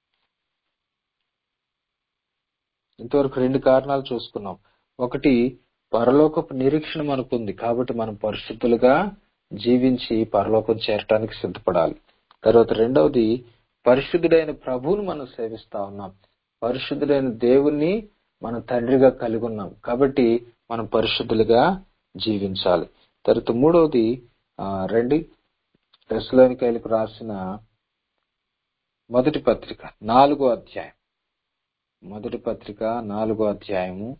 ఇంతవరకు రెండు కారణాలు చూసుకున్నాం ఒకటి పరలోకపు నిరీక్షణ మనకుంది కాబట్టి మనం పరిశుద్ధులుగా జీవించి పరలోకం చేరటానికి సిద్ధపడాలి తర్వాత రెండవది పరిశుద్ధుడైన ప్రభువును మనం సేవిస్తా ఉన్నాం పరిశుద్ధుడైన దేవుణ్ణి మనం తండ్రిగా కలిగి ఉన్నాం కాబట్టి మనం పరిశుద్ధులుగా జీవించాలి తర్వాత మూడవది ఆ, రండి టెస్లోనికైలకు రాసిన మొదటి పత్రిక నాలుగో అధ్యాయం మొదటి పత్రిక నాలుగో అధ్యాయము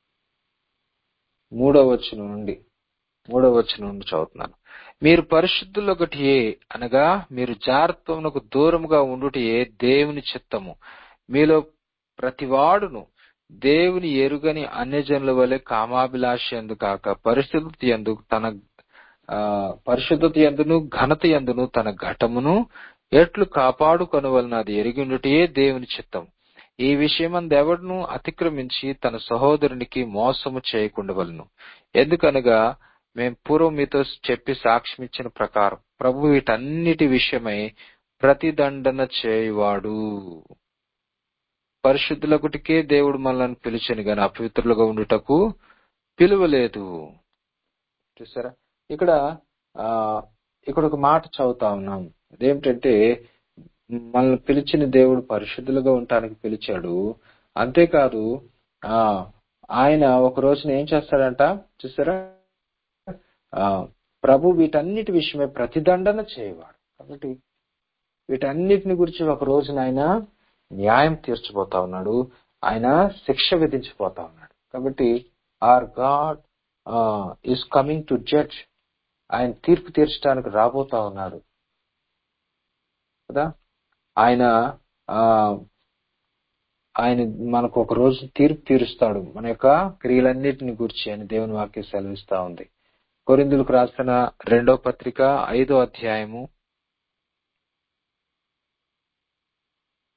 మూడో వచనం నుండి మూడో వచనం నుండి చదువుతున్నాను మీరు పరిశుద్ధులొకటియే అనగా మీరు జారత్వమునకు దూరముగా ఉండుటయే దేవుని చిత్తము మీలో ప్రతివాడును దేవుని ఎరుగని అన్యజనుల వలె కామాభిలాష ఎందు కాక పరిశుద్ధత ఎందు తన ఆ, పరిశుద్ధత ఎందును ఘనత ఎందును తన ఘటమును ఎట్లు కాపాడుకొనవలన అది ఎరిగిండుటయే దేవుని చిత్తం ఈ విషయమందెవడును అతిక్రమించి తన సహోదరునికి మోసము చేయకుండవలను ఎందుకనగా మేం పూర్వం మీతో చెప్పి సాక్ష్యమిచ్చిన ప్రకారం ప్రభు వీటన్నిటి విషయమై ప్రతిదండన చేయువాడు పరిశుద్ధులకుటికే దేవుడు మనల్ని పిలిచను గాని అపవిత్రులుగా ఉండుటకు పిలువలేదు చూసారా ఇక్కడ ఆ ఇక్కడ ఒక మాట చదువుతా ఉన్నాం అదేమిటంటే మనల్ని పిలిచిన దేవుడు పరిశుద్ధులుగా ఉండటానికి పిలిచాడు అంతేకాదు ఆ ఆయన ఒక రోజున ఏం చేస్తాడంట చూసారా ఆ ప్రభు వీటన్నిటి విషయమై ప్రతిదండన చేయవాడు కాబట్టి వీటన్నిటిని గురించి ఒక రోజున ఆయన న్యాయం తీర్చబోతా ఉన్నాడు ఆయన శిక్ష విధించబోతా ఉన్నాడు కాబట్టి our God is coming to judge ఆయన తీర్పు తీర్చడానికి రాబోతా ఉన్నాడు కదా ఆయన ఆ ఆయన మనకు ఒక రోజు తీర్పు తీరుస్తాడు మన యొక్క క్రియలన్నిటిని గురించి అని దేవుని వాక్యం సెలవిస్తా ఉంది కొరిందులకు రాసిన రెండో పత్రిక ఐదో అధ్యాయము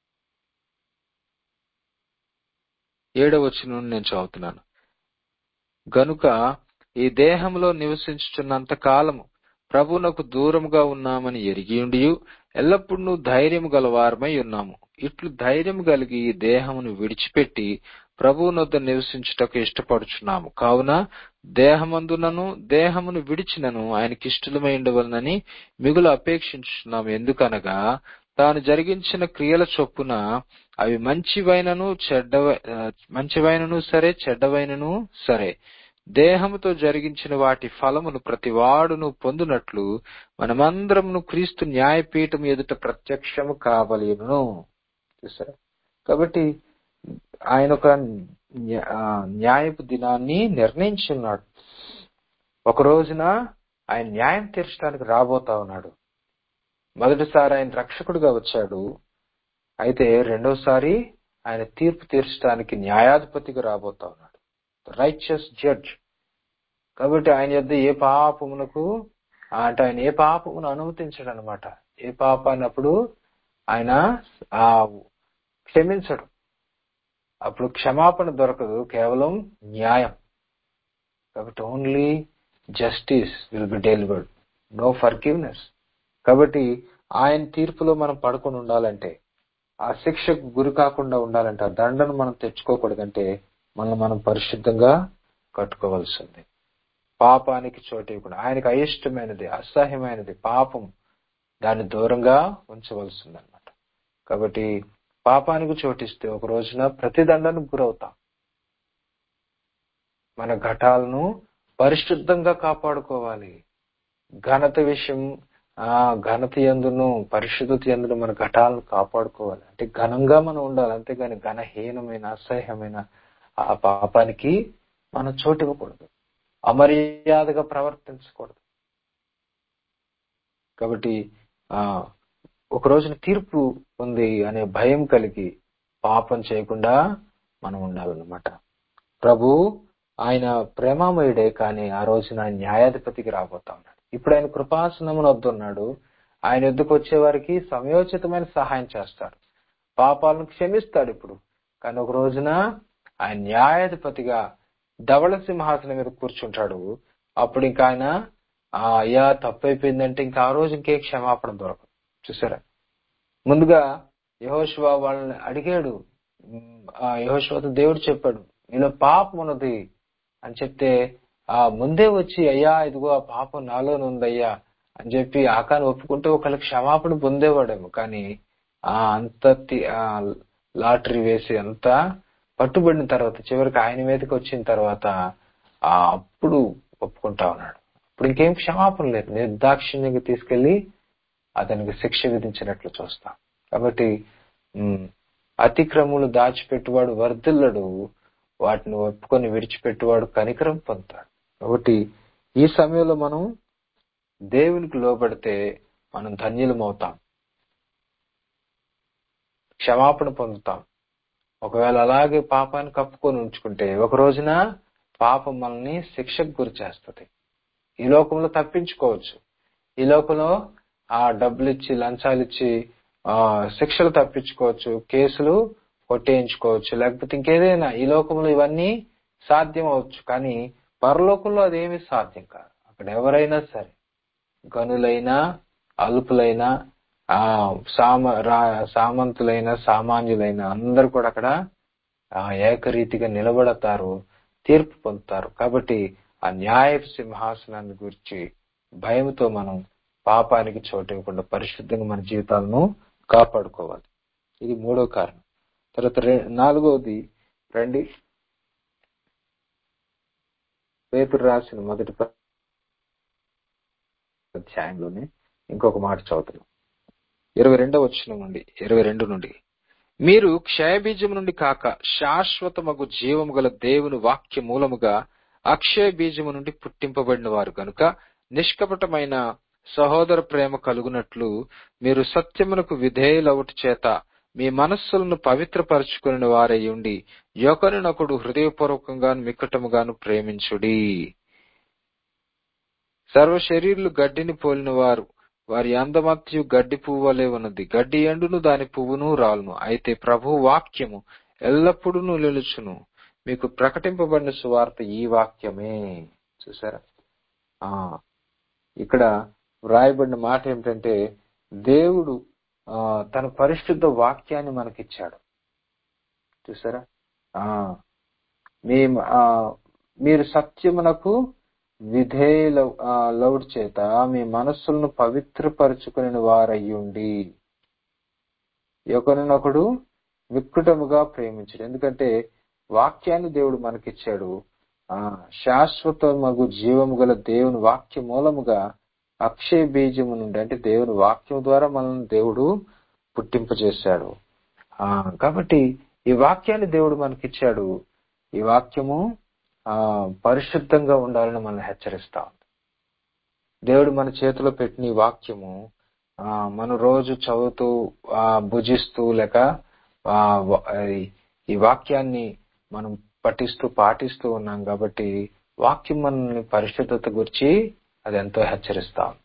ఏడవ వచ్చిన నేను చదువుతున్నాను గనుక ఈ దేహంలో నివసించుచున్నంత కాలము ప్రభునకు దూరముగా ఉన్నామని ఎరిగియుండి ఎల్లప్పుడూ ధైర్యము గలవారమై ఉన్నాము ఇట్లు ధైర్యం కలిగి ఈ దేహమును విడిచిపెట్టి ప్రభువునొద్ద నివసించుటకు ఇష్టపడుచున్నాము కావున దేహమందునను దేహమును విడిచినను ఆయనకి ఇష్టలమై ఉండవలనని మిగులు అపేక్షించున్నాము ఎందుకనగా తాను జరిగించిన క్రియల చొప్పున అవి మంచివైనను చెడ్డ మంచివైనను సరే చెడ్డవైనను సరే దేహముతో జరిగించిన వాటి ఫలమును ప్రతి వాడును పొందునట్లు మనమందరమును క్రీస్తు న్యాయపీఠం ఎదుట ప్రత్యక్షము కావలేను చూసారా కాబట్టి ఆయన ఒక న్యా- ఆ, న్యాయపు దినాన్ని నిర్ణయించున్నాడు ఒక రోజున ఆయన న్యాయం తీర్చడానికి రాబోతా ఉన్నాడు మొదటిసారి ఆయన రక్షకుడిగా వచ్చాడు అయితే రెండోసారి ఆయన తీర్పు తీర్చడానికి న్యాయాధిపతిగా రాబోతా ఉన్నాడు రైచియస్ జడ్జ్ కాబట్టి ఆయన యొద్ద ఏ పాపమునకు ఆ, అంటే ఆయన ఏ పాపమును అనుమతించడు అనమాట ఏ పాపాన్ని అప్పుడు ఆయన ఆ క్షమించడు అప్పుడు క్షమాపణ దొరకదు కేవలం న్యాయం కాబట్టి only justice will be delivered no forgiveness కాబట్టి ఆయన తీర్పులో మనం పడుకొని ఉండాలంటే ఆ శిక్షకు గురి కాకుండా ఉండాలంటే ఆ దండను మనం తెచ్చుకోకూడదంటే మనం మనం పరిశుద్ధంగా కట్టుకోవాల్సింది పాపానికి చోటు ఇవ్వకుండా ఆయనకు అయిష్టమైనది అసహ్యమైనది పాపం దాన్ని దూరంగా ఉంచవలసింది అనమాట కాబట్టి పాపానికి చోటిస్తే ఒక రోజున ప్రతి దండను గురవుతాం మన ఘటాలను పరిశుద్ధంగా కాపాడుకోవాలి ఘనత విషయం ఆ ఘనత ఎందును పరిశుద్ధత ఎందును మన ఘటాలను కాపాడుకోవాలి అంటే ఘనంగా మనం ఉండాలి అంతేగాని ఘనహీనమైన అసహ్యమైన ఆ పాపానికి మనం చోటు ఇవ్వకూడదు అమర్యాదగా ప్రవర్తించకూడదు కాబట్టి ఆ ఒక రోజున తీర్పు ఉంది అనే భయం కలిగి పాపం చేయకుండా మనం ఉండాలన్నమాట ప్రభు ఆయన ప్రేమామయుడే కానీ ఆ రోజున ఆయన న్యాయాధిపతికి రాబోతా ఉన్నాడు ఇప్పుడు ఆయన కృపాసనమును వద్దున్నాడు ఆయన ఎద్దుకు వచ్చే వారికి సమయోచితమైన సహాయం చేస్తాడు పాపాలను క్షమిస్తాడు ఇప్పుడు కానీ ఒక రోజున ఆయన న్యాయాధిపతిగా ధవళ సింహాసనం మీద కూర్చుంటాడు అప్పుడు ఇంకా ఆయన ఆ అయ్యా తప్పైపోయిందంటే ఇంకా ఆ రోజు ఇంకే క్షమాపణ దొరకదు చూసారా ముందుగా యహోశివ వాళ్ళని అడిగాడు ఉమ్, ఆ యహోశివతో దేవుడు చెప్పాడు నీలో పాపం ఉన్నది అని చెప్తే ఆ ముందే వచ్చి అయ్యా ఇదిగో ఆ పాపం నాలోనే ఉందయ్యా అని చెప్పి ఆకాన్ని ఒప్పుకుంటే ఒకళ్ళ క్షమాపణ పొందేవాడేమో కానీ ఆ అంత తి- ఆ లాటరీ వేసి అంతా పట్టుబడిన తర్వాత చివరికి ఆయన మీదకి వచ్చిన తర్వాత ఆ అప్పుడు ఒప్పుకుంటా ఉన్నాడు ఇప్పుడు ఇంకేం క్షమాపణ లేదు నిర్దాక్షిణ్యంగా తీసుకెళ్లి అతనికి శిక్ష విధించినట్లు చూస్తాం కాబట్టి ఉమ్, అతిక్రములు దాచిపెట్టువాడు వర్ధిల్లడు వాటిని ఒప్పుకొని విడిచిపెట్టువాడు కనికరం పొందుతాడు కాబట్టి ఈ సమయంలో మనం దేవునికి లోబడితే మనం ధన్యులమవుతాం క్షమాపణ పొందుతాం ఒకవేళ అలాగే పాపాన్ని కప్పుకొని ఉంచుకుంటే ఒక రోజున పాపం మనల్ని శిక్షకు గురి చేస్తుంది ఈ లోకంలో తప్పించుకోవచ్చు ఈ లోకంలో ఆ డబ్బులు ఇచ్చి లంచాలు ఇచ్చి ఆ శిక్షలు తప్పించుకోవచ్చు కేసులు కొట్టేయించుకోవచ్చు లేకపోతే ఇంకేదైనా ఈ లోకంలో ఇవన్నీ సాధ్యం అవచ్చు కానీ పరలోకంలో అదేమీ సాధ్యం కాదు అక్కడ ఎవరైనా సరే గనులైనా అల్పులైనా ఆ సామ రా- సామంతులైన సామాన్యులైన అందరూ కూడా అక్కడ ఆ ఏకరీతిగా నిలబడతారు తీర్పు పొందుతారు కాబట్టి ఆ న్యాయ సింహాసనాన్ని గురించి భయంతో మనం పాపానికి చోటు ఇవ్వకుండా పరిశుద్ధంగా మన జీవితాలను కాపాడుకోవాలి ఇది మూడో కారణం తర్వాత రె- నాలుగవది రండి పేతురు రాసిన మొదటి ప- అధ్యాయంలోనే ఇంకొక మాట చదువుతున్నాం ఇరవై రెండవ వచ్చిన నుండి ఇరవై రెండు నుండి మీరు క్షయబీజం నుండి కాక శాశ్వతమగు జీవము గల దేవుని వాక్య మూలముగా అక్షయ బీజము నుండి పుట్టింపబడిన వారు గనుక నిష్కపటమైన సహోదర ప్రేమ కలుగునట్లు మీరు సత్యమునకు విధేయులవుట చేత మీ మనస్సులను పవిత్రపరచుకుని వారై ఉండి ఒకరినొకడు హృదయపూర్వకంగాను మిక్కటముగాను ప్రేమించుడి సర్వ శరీరులు గడ్డిని పోలిన వారు వారి అందమత్యు గడ్డి పువ్వు వలె ఉన్నది గడ్డి ఎండును దాని పువ్వును రాలును అయితే ప్రభు వాక్యము ఎల్లప్పుడూ నిలుచును మీకు ప్రకటింపబడిన సువార్త ఈ వాక్యమే చూసారా ఆ ఇక్కడ వ్రాయబడిన మాట ఏమిటంటే దేవుడు ఆ తన పరిశుద్ధ వాక్యాన్ని మనకిచ్చాడు చూసారా ఆ మీ ఆ, మీరు సత్యమునకు విధేయుల ఆ, లౌడ్ చేత మీ మనస్సులను పవిత్రపరచుకుని వారయ్యుండి ఒకరినొకడు వికృతముగా ప్రేమించడు ఎందుకంటే వాక్యాన్ని దేవుడు మనకిచ్చాడు ఆ శాశ్వతమగు జీవము గల దేవుని వాక్య మూలముగా అక్షయ బీజము నుండి అంటే దేవుని వాక్యం ద్వారా మనల్ని దేవుడు పుట్టింపజేశాడు ఆ కాబట్టి ఈ వాక్యాన్ని దేవుడు మనకిచ్చాడు ఈ వాక్యము ఆ పరిశుద్ధంగా ఉండాలని మనల్ని హెచ్చరిస్తా ఉంది దేవుడు మన చేతిలో పెట్టిన ఈ వాక్యము ఆ మనం రోజు చదువుతూ ఆ భుజిస్తూ లేక ఆ వ- ఈ- ఈ వాక్యాన్ని మనం పఠిస్తూ పాటిస్తూ ఉన్నాం కాబట్టి వాక్యం మనల్ని పరిశుద్ధత గురించి అది ఎంతో హెచ్చరిస్తా ఉంది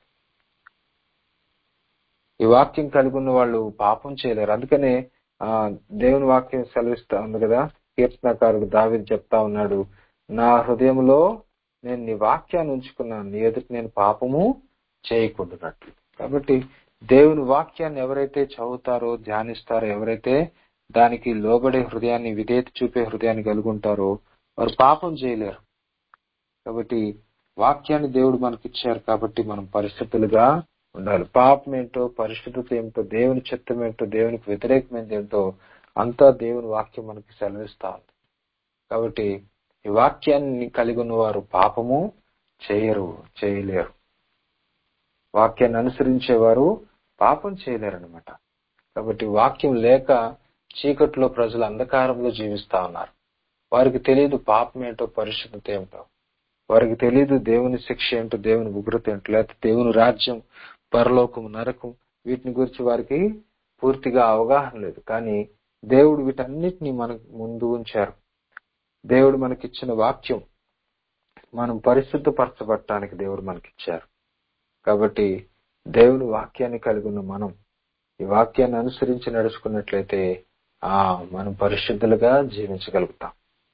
ఈ వాక్యం కలిగి ఉన్న వాళ్ళు పాపం చేయలేరు అందుకనే ఆ దేవుని వాక్యం సెలవిస్తా ఉంది కదా కీర్తనకారుడు దావిది చెప్తా ఉన్నాడు నా హృదయంలో నేను నీ వాక్యాన్ని ఉంచుకున్నాను నీ ఎదుటి నేను పాపము చేయకుండానట్లు కాబట్టి దేవుని వాక్యాన్ని ఎవరైతే చదువుతారో ధ్యానిస్తారో ఎవరైతే దానికి లోబడే హృదయాన్ని విధేయత చూపే హృదయాన్ని కలిగి ఉంటారో వారు పాపం చేయలేరు కాబట్టి వాక్యాన్ని దేవుడు మనకి ఇచ్చారు కాబట్టి మనం పరిస్థితులుగా ఉండాలి పాపం ఏంటో పరిశుద్ధత ఏమిటో దేవుని చిత్తం ఏంటో దేవునికి వ్యతిరేకమైనది ఏంటో అంతా దేవుని వాక్యం మనకి సెలవిస్తా ఉంది కాబట్టి ఈ వాక్యాన్ని కలిగి ఉన్న వారు పాపము చేయరు చేయలేరు వాక్యాన్ని అనుసరించేవారు పాపం చేయలేరు అనమాట కాబట్టి వాక్యం లేక చీకట్లో ప్రజలు అంధకారంలో జీవిస్తా ఉన్నారు వారికి తెలియదు పాపం ఏంటో పరిశుద్ధత ఏమిటో వారికి తెలియదు దేవుని శిక్ష ఏంటో దేవుని ఉగ్రత ఏంటో లేకపోతే దేవుని రాజ్యం పరలోకం నరకం వీటిని గురించి వారికి పూర్తిగా అవగాహన లేదు కానీ దేవుడు వీటన్నిటిని మనకు ముందు ఉంచారు దేవుడు మనకిచ్చిన వాక్యం మనం పరిశుద్ధపరచబడటానికి దేవుడు మనకిచ్చారు కాబట్టి దేవుని వాక్యాన్ని కలిగి ఉన్న మనం ఈ వాక్యాన్ని అనుసరించి నడుచుకున్నట్లయితే ఆ మనం పరిశుద్ధులుగా జీవించగలుగుతాం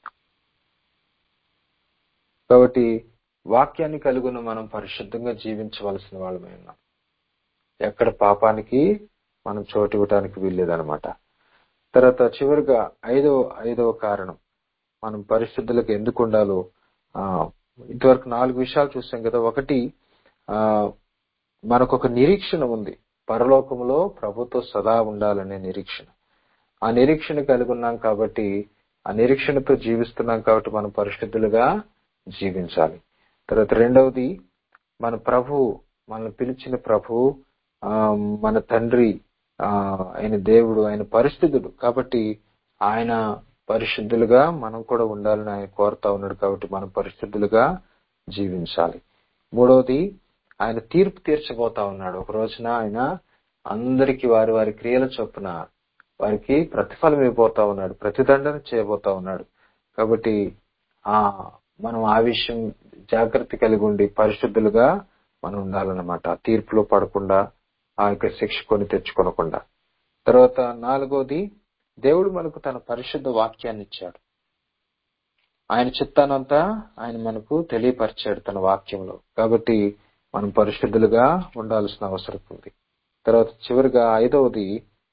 కాబట్టి వాక్యాన్ని కలిగి ఉన్న మనం పరిశుద్ధంగా జీవించవలసిన వాళ్ళమై ఉన్నాం ఎక్కడ పాపానికి మనం చోటు ఇవ్వటానికి వీల్లేదనమాట తర్వాత చివరిగా ఐదవ ఐదవ కారణం మనం పరిశుద్ధులకు ఎందుకు ఉండాలో ఆ ఇంతవరకు నాలుగు విషయాలు చూసాం కదా ఒకటి ఆ మనకు ఒక నిరీక్షణ ఉంది పరలోకములో ప్రభుతో సదా ఉండాలనే నిరీక్షణ ఆ నిరీక్షణ కలిగి ఉన్నాం కాబట్టి ఆ నిరీక్షణతో జీవిస్తున్నాం కాబట్టి మనం పరిశుద్ధులుగా జీవించాలి తర్వాత రెండవది మన ప్రభు మనల్ని పిలిచిన ప్రభు ఆ మన తండ్రి ఆ ఆయన దేవుడు ఆయన పరిశుద్ధుడు కాబట్టి ఆయన పరిశుద్ధులుగా మనం కూడా ఉండాలని ఆయన కోరుతా ఉన్నాడు కాబట్టి మనం పరిశుద్ధులుగా జీవించాలి మూడవది ఆయన తీర్పు తీర్చబోతా ఉన్నాడు ఒక రోజున ఆయన అందరికి వారి వారి క్రియల చొప్పున వారికి ప్రతిఫలం ఇవ్వబోతా ఉన్నాడు ప్రతిదండన చేయబోతా ఉన్నాడు కాబట్టి ఆ మనం ఆ విషయం జాగ్రత్త కలిగి ఉండి పరిశుద్ధులుగా మనం ఉండాలన్నమాట తీర్పులో పడకుండా ఆ యొక్క శిక్ష కొని తెచ్చుకొనకుండా తర్వాత నాలుగోది దేవుడు మనకు తన పరిశుద్ధ వాక్యాన్ని ఇచ్చాడు ఆయన చిత్తానంతా ఆయన మనకు తెలియపరిచాడు తన వాక్యంలో కాబట్టి మనం పరిశుద్ధులుగా ఉండాల్సిన అవసరం ఉంది తర్వాత చివరిగా ఐదవది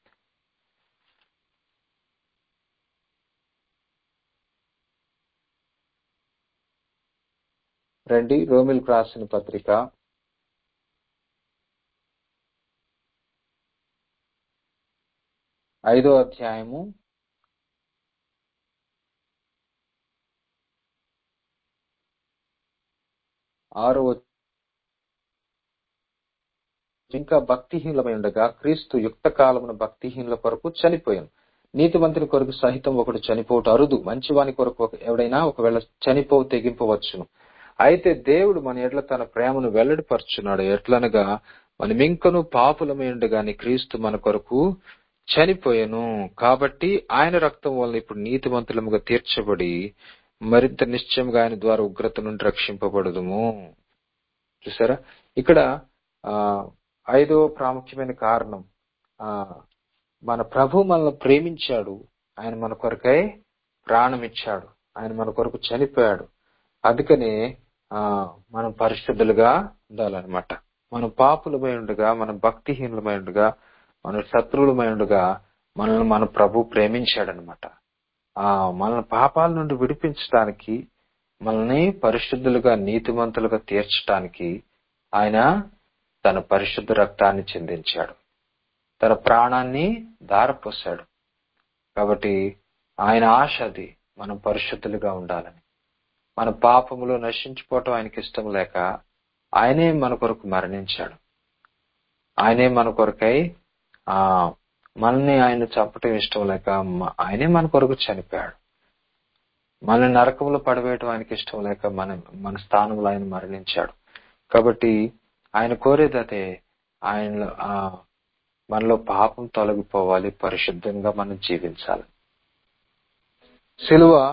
రండి రోమిల్ రాసిన పత్రిక ఐదో అధ్యాయము ఆరో ఇంకా భక్తిహీనమై ఉండగా క్రీస్తు యుక్త కాలమున భక్తిహీనుల కొరకు చనిపోయాను నీతిమంతుని కొరకు సహితం ఒకడు చనిపోవట అరుదు మంచివాని కొరకు ఒక- ఎవడైనా ఒకవేళ చనిపో తెగింపవచ్చును అయితే దేవుడు మన ఎడ్ల తన ప్రేమను వెల్లడిపరుచున్నాడు ఎట్లనగా మనమింకను పాపులమై ఉండగాని క్రీస్తు మన కొరకు చనిపోయాను కాబట్టి ఆయన రక్తం వలన ఇప్పుడు నీతిమంతులముగా తీర్చబడి మరింత నిశ్చయంగా ఆయన ద్వారా ఉగ్రత నుండి రక్షింపబడదుము చూసారా ఇక్కడ ఆ ఐదో ప్రాముఖ్యమైన కారణం ఆ మన ప్రభు మనల్ని ప్రేమించాడు ఆయన మన కొరకై ప్రాణం ఇచ్చాడు ఆయన మన కొరకు చనిపోయాడు అందుకని ఆ మనం పరిశుద్ధులుగా ఉండాలన్నమాట మనం పాపులమై ఉండగా మనం భక్తిహీనులమై ఉండగా మన శత్రువులమై ఉండగా మనల్ని మన ప్రభు ప్రేమించాడనమాట ఆ మన పాపాల నుండి విడిపించడానికి మనల్ని పరిశుద్ధులుగా నీతిమంతులుగా తీర్చడానికి ఆయన తన పరిశుద్ధ రక్తాన్ని చెందించాడు తన ప్రాణాన్ని దారపోశాడు కాబట్టి ఆయన ఆశ అది మనం పరిశుద్ధులుగా ఉండాలని మన పాపములో నశించిపోవటం ఆయనకి ఇష్టం లేక ఆయనే మన కొరకు మరణించాడు ఆయనే మన కొరకై ఆ మనల్ని ఆయన చంపటం ఇష్టం లేక మ- ఆయనే మన కొరకు చనిపోయాడు మనల్ని నరకంలో పడవేయటం ఆయనకి ఇష్టం లేక మన మన స్థానంలో ఆయన మరణించాడు కాబట్టి ఆయన కోరేది అదే ఆయన ఆ మనలో పాపం తొలగిపోవాలి పరిశుద్ధంగా మనం జీవించాలి సిలువ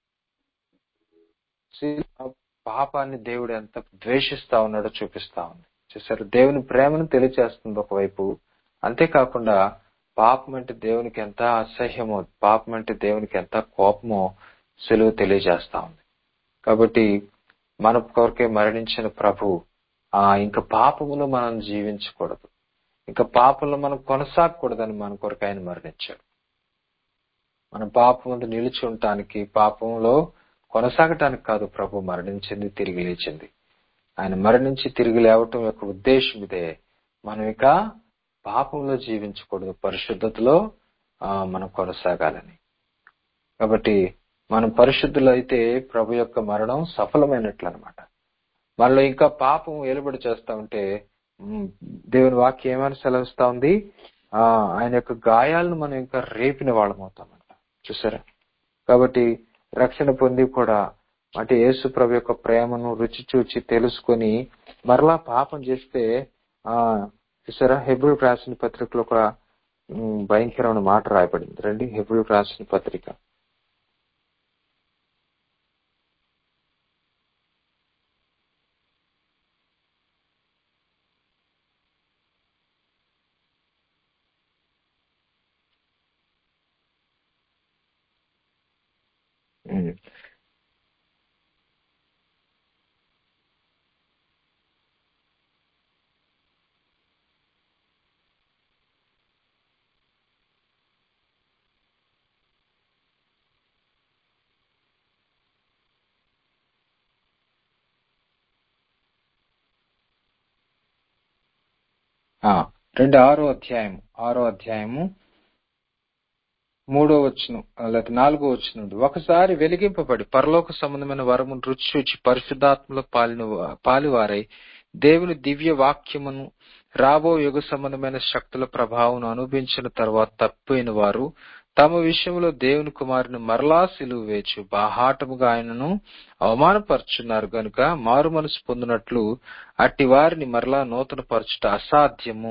సిలువ పాపాన్ని దేవుడు ఎంత ద్వేషిస్తా ఉన్నాడో చూపిస్తా ఉంది చూసారు దేవుని ప్రేమను తెలియచేస్తుంది ఒకవైపు అంతేకాకుండా పాపం అంటే దేవునికి ఎంత అసహ్యమో పాపం అంటే దేవునికి ఎంత కోపమో సిలువ తెలియజేస్తా ఉంది కాబట్టి మన కొరకే మరణించిన ప్రభు ఆ ఇంకా పాపములో మనం జీవించకూడదు ఇంకా పాపంలో మనం కొనసాగకూడదని మన కొరకు ఆయన మరణించాడు మన పాపం ముందు నిలిచి ఉండటానికి పాపంలో కొనసాగటానికి కాదు ప్రభు మరణించింది తిరిగి లేచింది ఆయన మరణించి తిరిగి లేవటం యొక్క ఉద్దేశం ఇదే మనం ఇక పాపంలో జీవించకూడదు పరిశుద్ధతలో ఆ, మనం కొనసాగాలని కాబట్టి మనం పరిశుద్ధులైతే ప్రభు యొక్క మరణం సఫలమైనట్లు అనమాట మనలో ఇంకా పాపం ఏలుబడి చేస్తా ఉంటే ఉమ్, దేవుని వాక్యం ఏమని సెలవిస్తా ఉంది ఆ ఆయన యొక్క గాయాలను మనం ఇంకా రేపిన వాళ్ళం అవుతామంట చూసారా కాబట్టి రక్షణ పొంది కూడా అంటే యేసు ప్రభు యొక్క ప్రేమను రుచి చూచి తెలుసుకొని మరలా పాపం చేస్తే ఆ చూసారా హెబ్రూ రాసిన పత్రికలో ఒక ఉమ్, భయంకరమైన మాట రాయబడింది రండి హెబ్రూ రాసిన పత్రిక ఉమ్. ఆ, రెండు ఆరో అధ్యాయం ఆరో అధ్యాయము మూడో వచ్చును లేకపోతే నాలుగో వచ్చును ఒకసారి వెలిగింపబడి పరలోక సంబంధమైన వరమును రుచి చూచి పరిశుద్ధాత్మలో పాలిన పాలివారై దేవుని దివ్య వాక్యమును రాబో యుగ సంబంధమైన శక్తుల ప్రభావం అనుభవించిన తర్వాత తప్పిపోయిన వారు తమ విషయంలో దేవుని కుమారుని మరలా సిలువ వేచు బాహాటముగా ఆయనను అవమానపరుచున్నారు గనుక మారు మనసు పొందినట్లు అట్టి వారిని మరలా నూతన పరచుట అసాధ్యము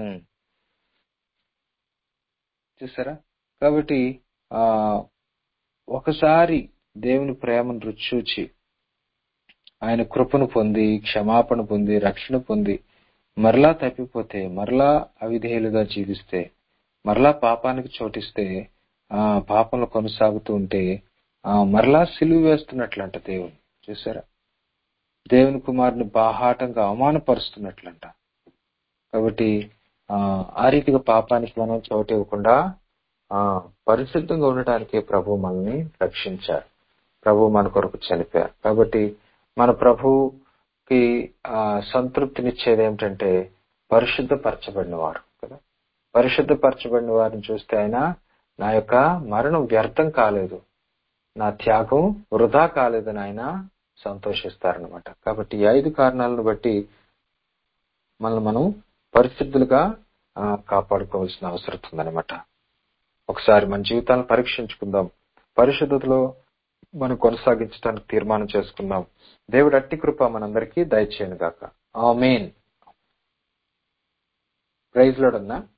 చూసారా కాబట్టి ఆ ఒకసారి దేవుని ప్రేమను రుచి చూచి ఆయన కృపను పొంది క్షమాపణ పొంది రక్షణ పొంది మరలా తప్పిపోతే మరలా అవిధేయులుగా జీవిస్తే మరలా పాపానికి చోటిస్తే ఆ పాపంలో కొనసాగుతూ ఉంటే ఆ మరలా సిలువ వేస్తున్నట్లంట దేవుడు చూసారా దేవుని కుమారుని బాహాటంగా అవమానపరుస్తున్నట్లంట కాబట్టి ఆ ఆ రీతిగా పాపానికి మనం చోటు ఇవ్వకుండా ఆ పరిశుద్ధంగా ఉండటానికి ప్రభు మనల్ని రక్షించారు ప్రభు మన కొరకు చనిపోయారు కాబట్టి మన ప్రభుకి ఆ సంతృప్తినిచ్చేది ఏమిటంటే పరిశుద్ధపరచబడిన వారు కదా పరిశుద్ధపరచబడిన వారిని చూస్తే ఆయన నా యొక్క మరణం వ్యర్థం కాలేదు నా త్యాగం వృధా కాలేదని ఆయన సంతోషిస్తారనమాట కాబట్టి ఈ ఐదు కారణాలను బట్టి మనల్ని మనం పరిశుద్ధులుగా ఆ, కాపాడుకోవాల్సిన అవసరం ఉందన్నమాట ఒకసారి మన జీవితాలను పరీక్షించుకుందాం పరిశుద్ధతలో మనం కొనసాగించడానికి తీర్మానం చేసుకుందాం దేవుడు అట్టి కృప మనందరికీ దయచేయను గాక ఆ మెయిన్ ప్రైజ్ లోడన్నా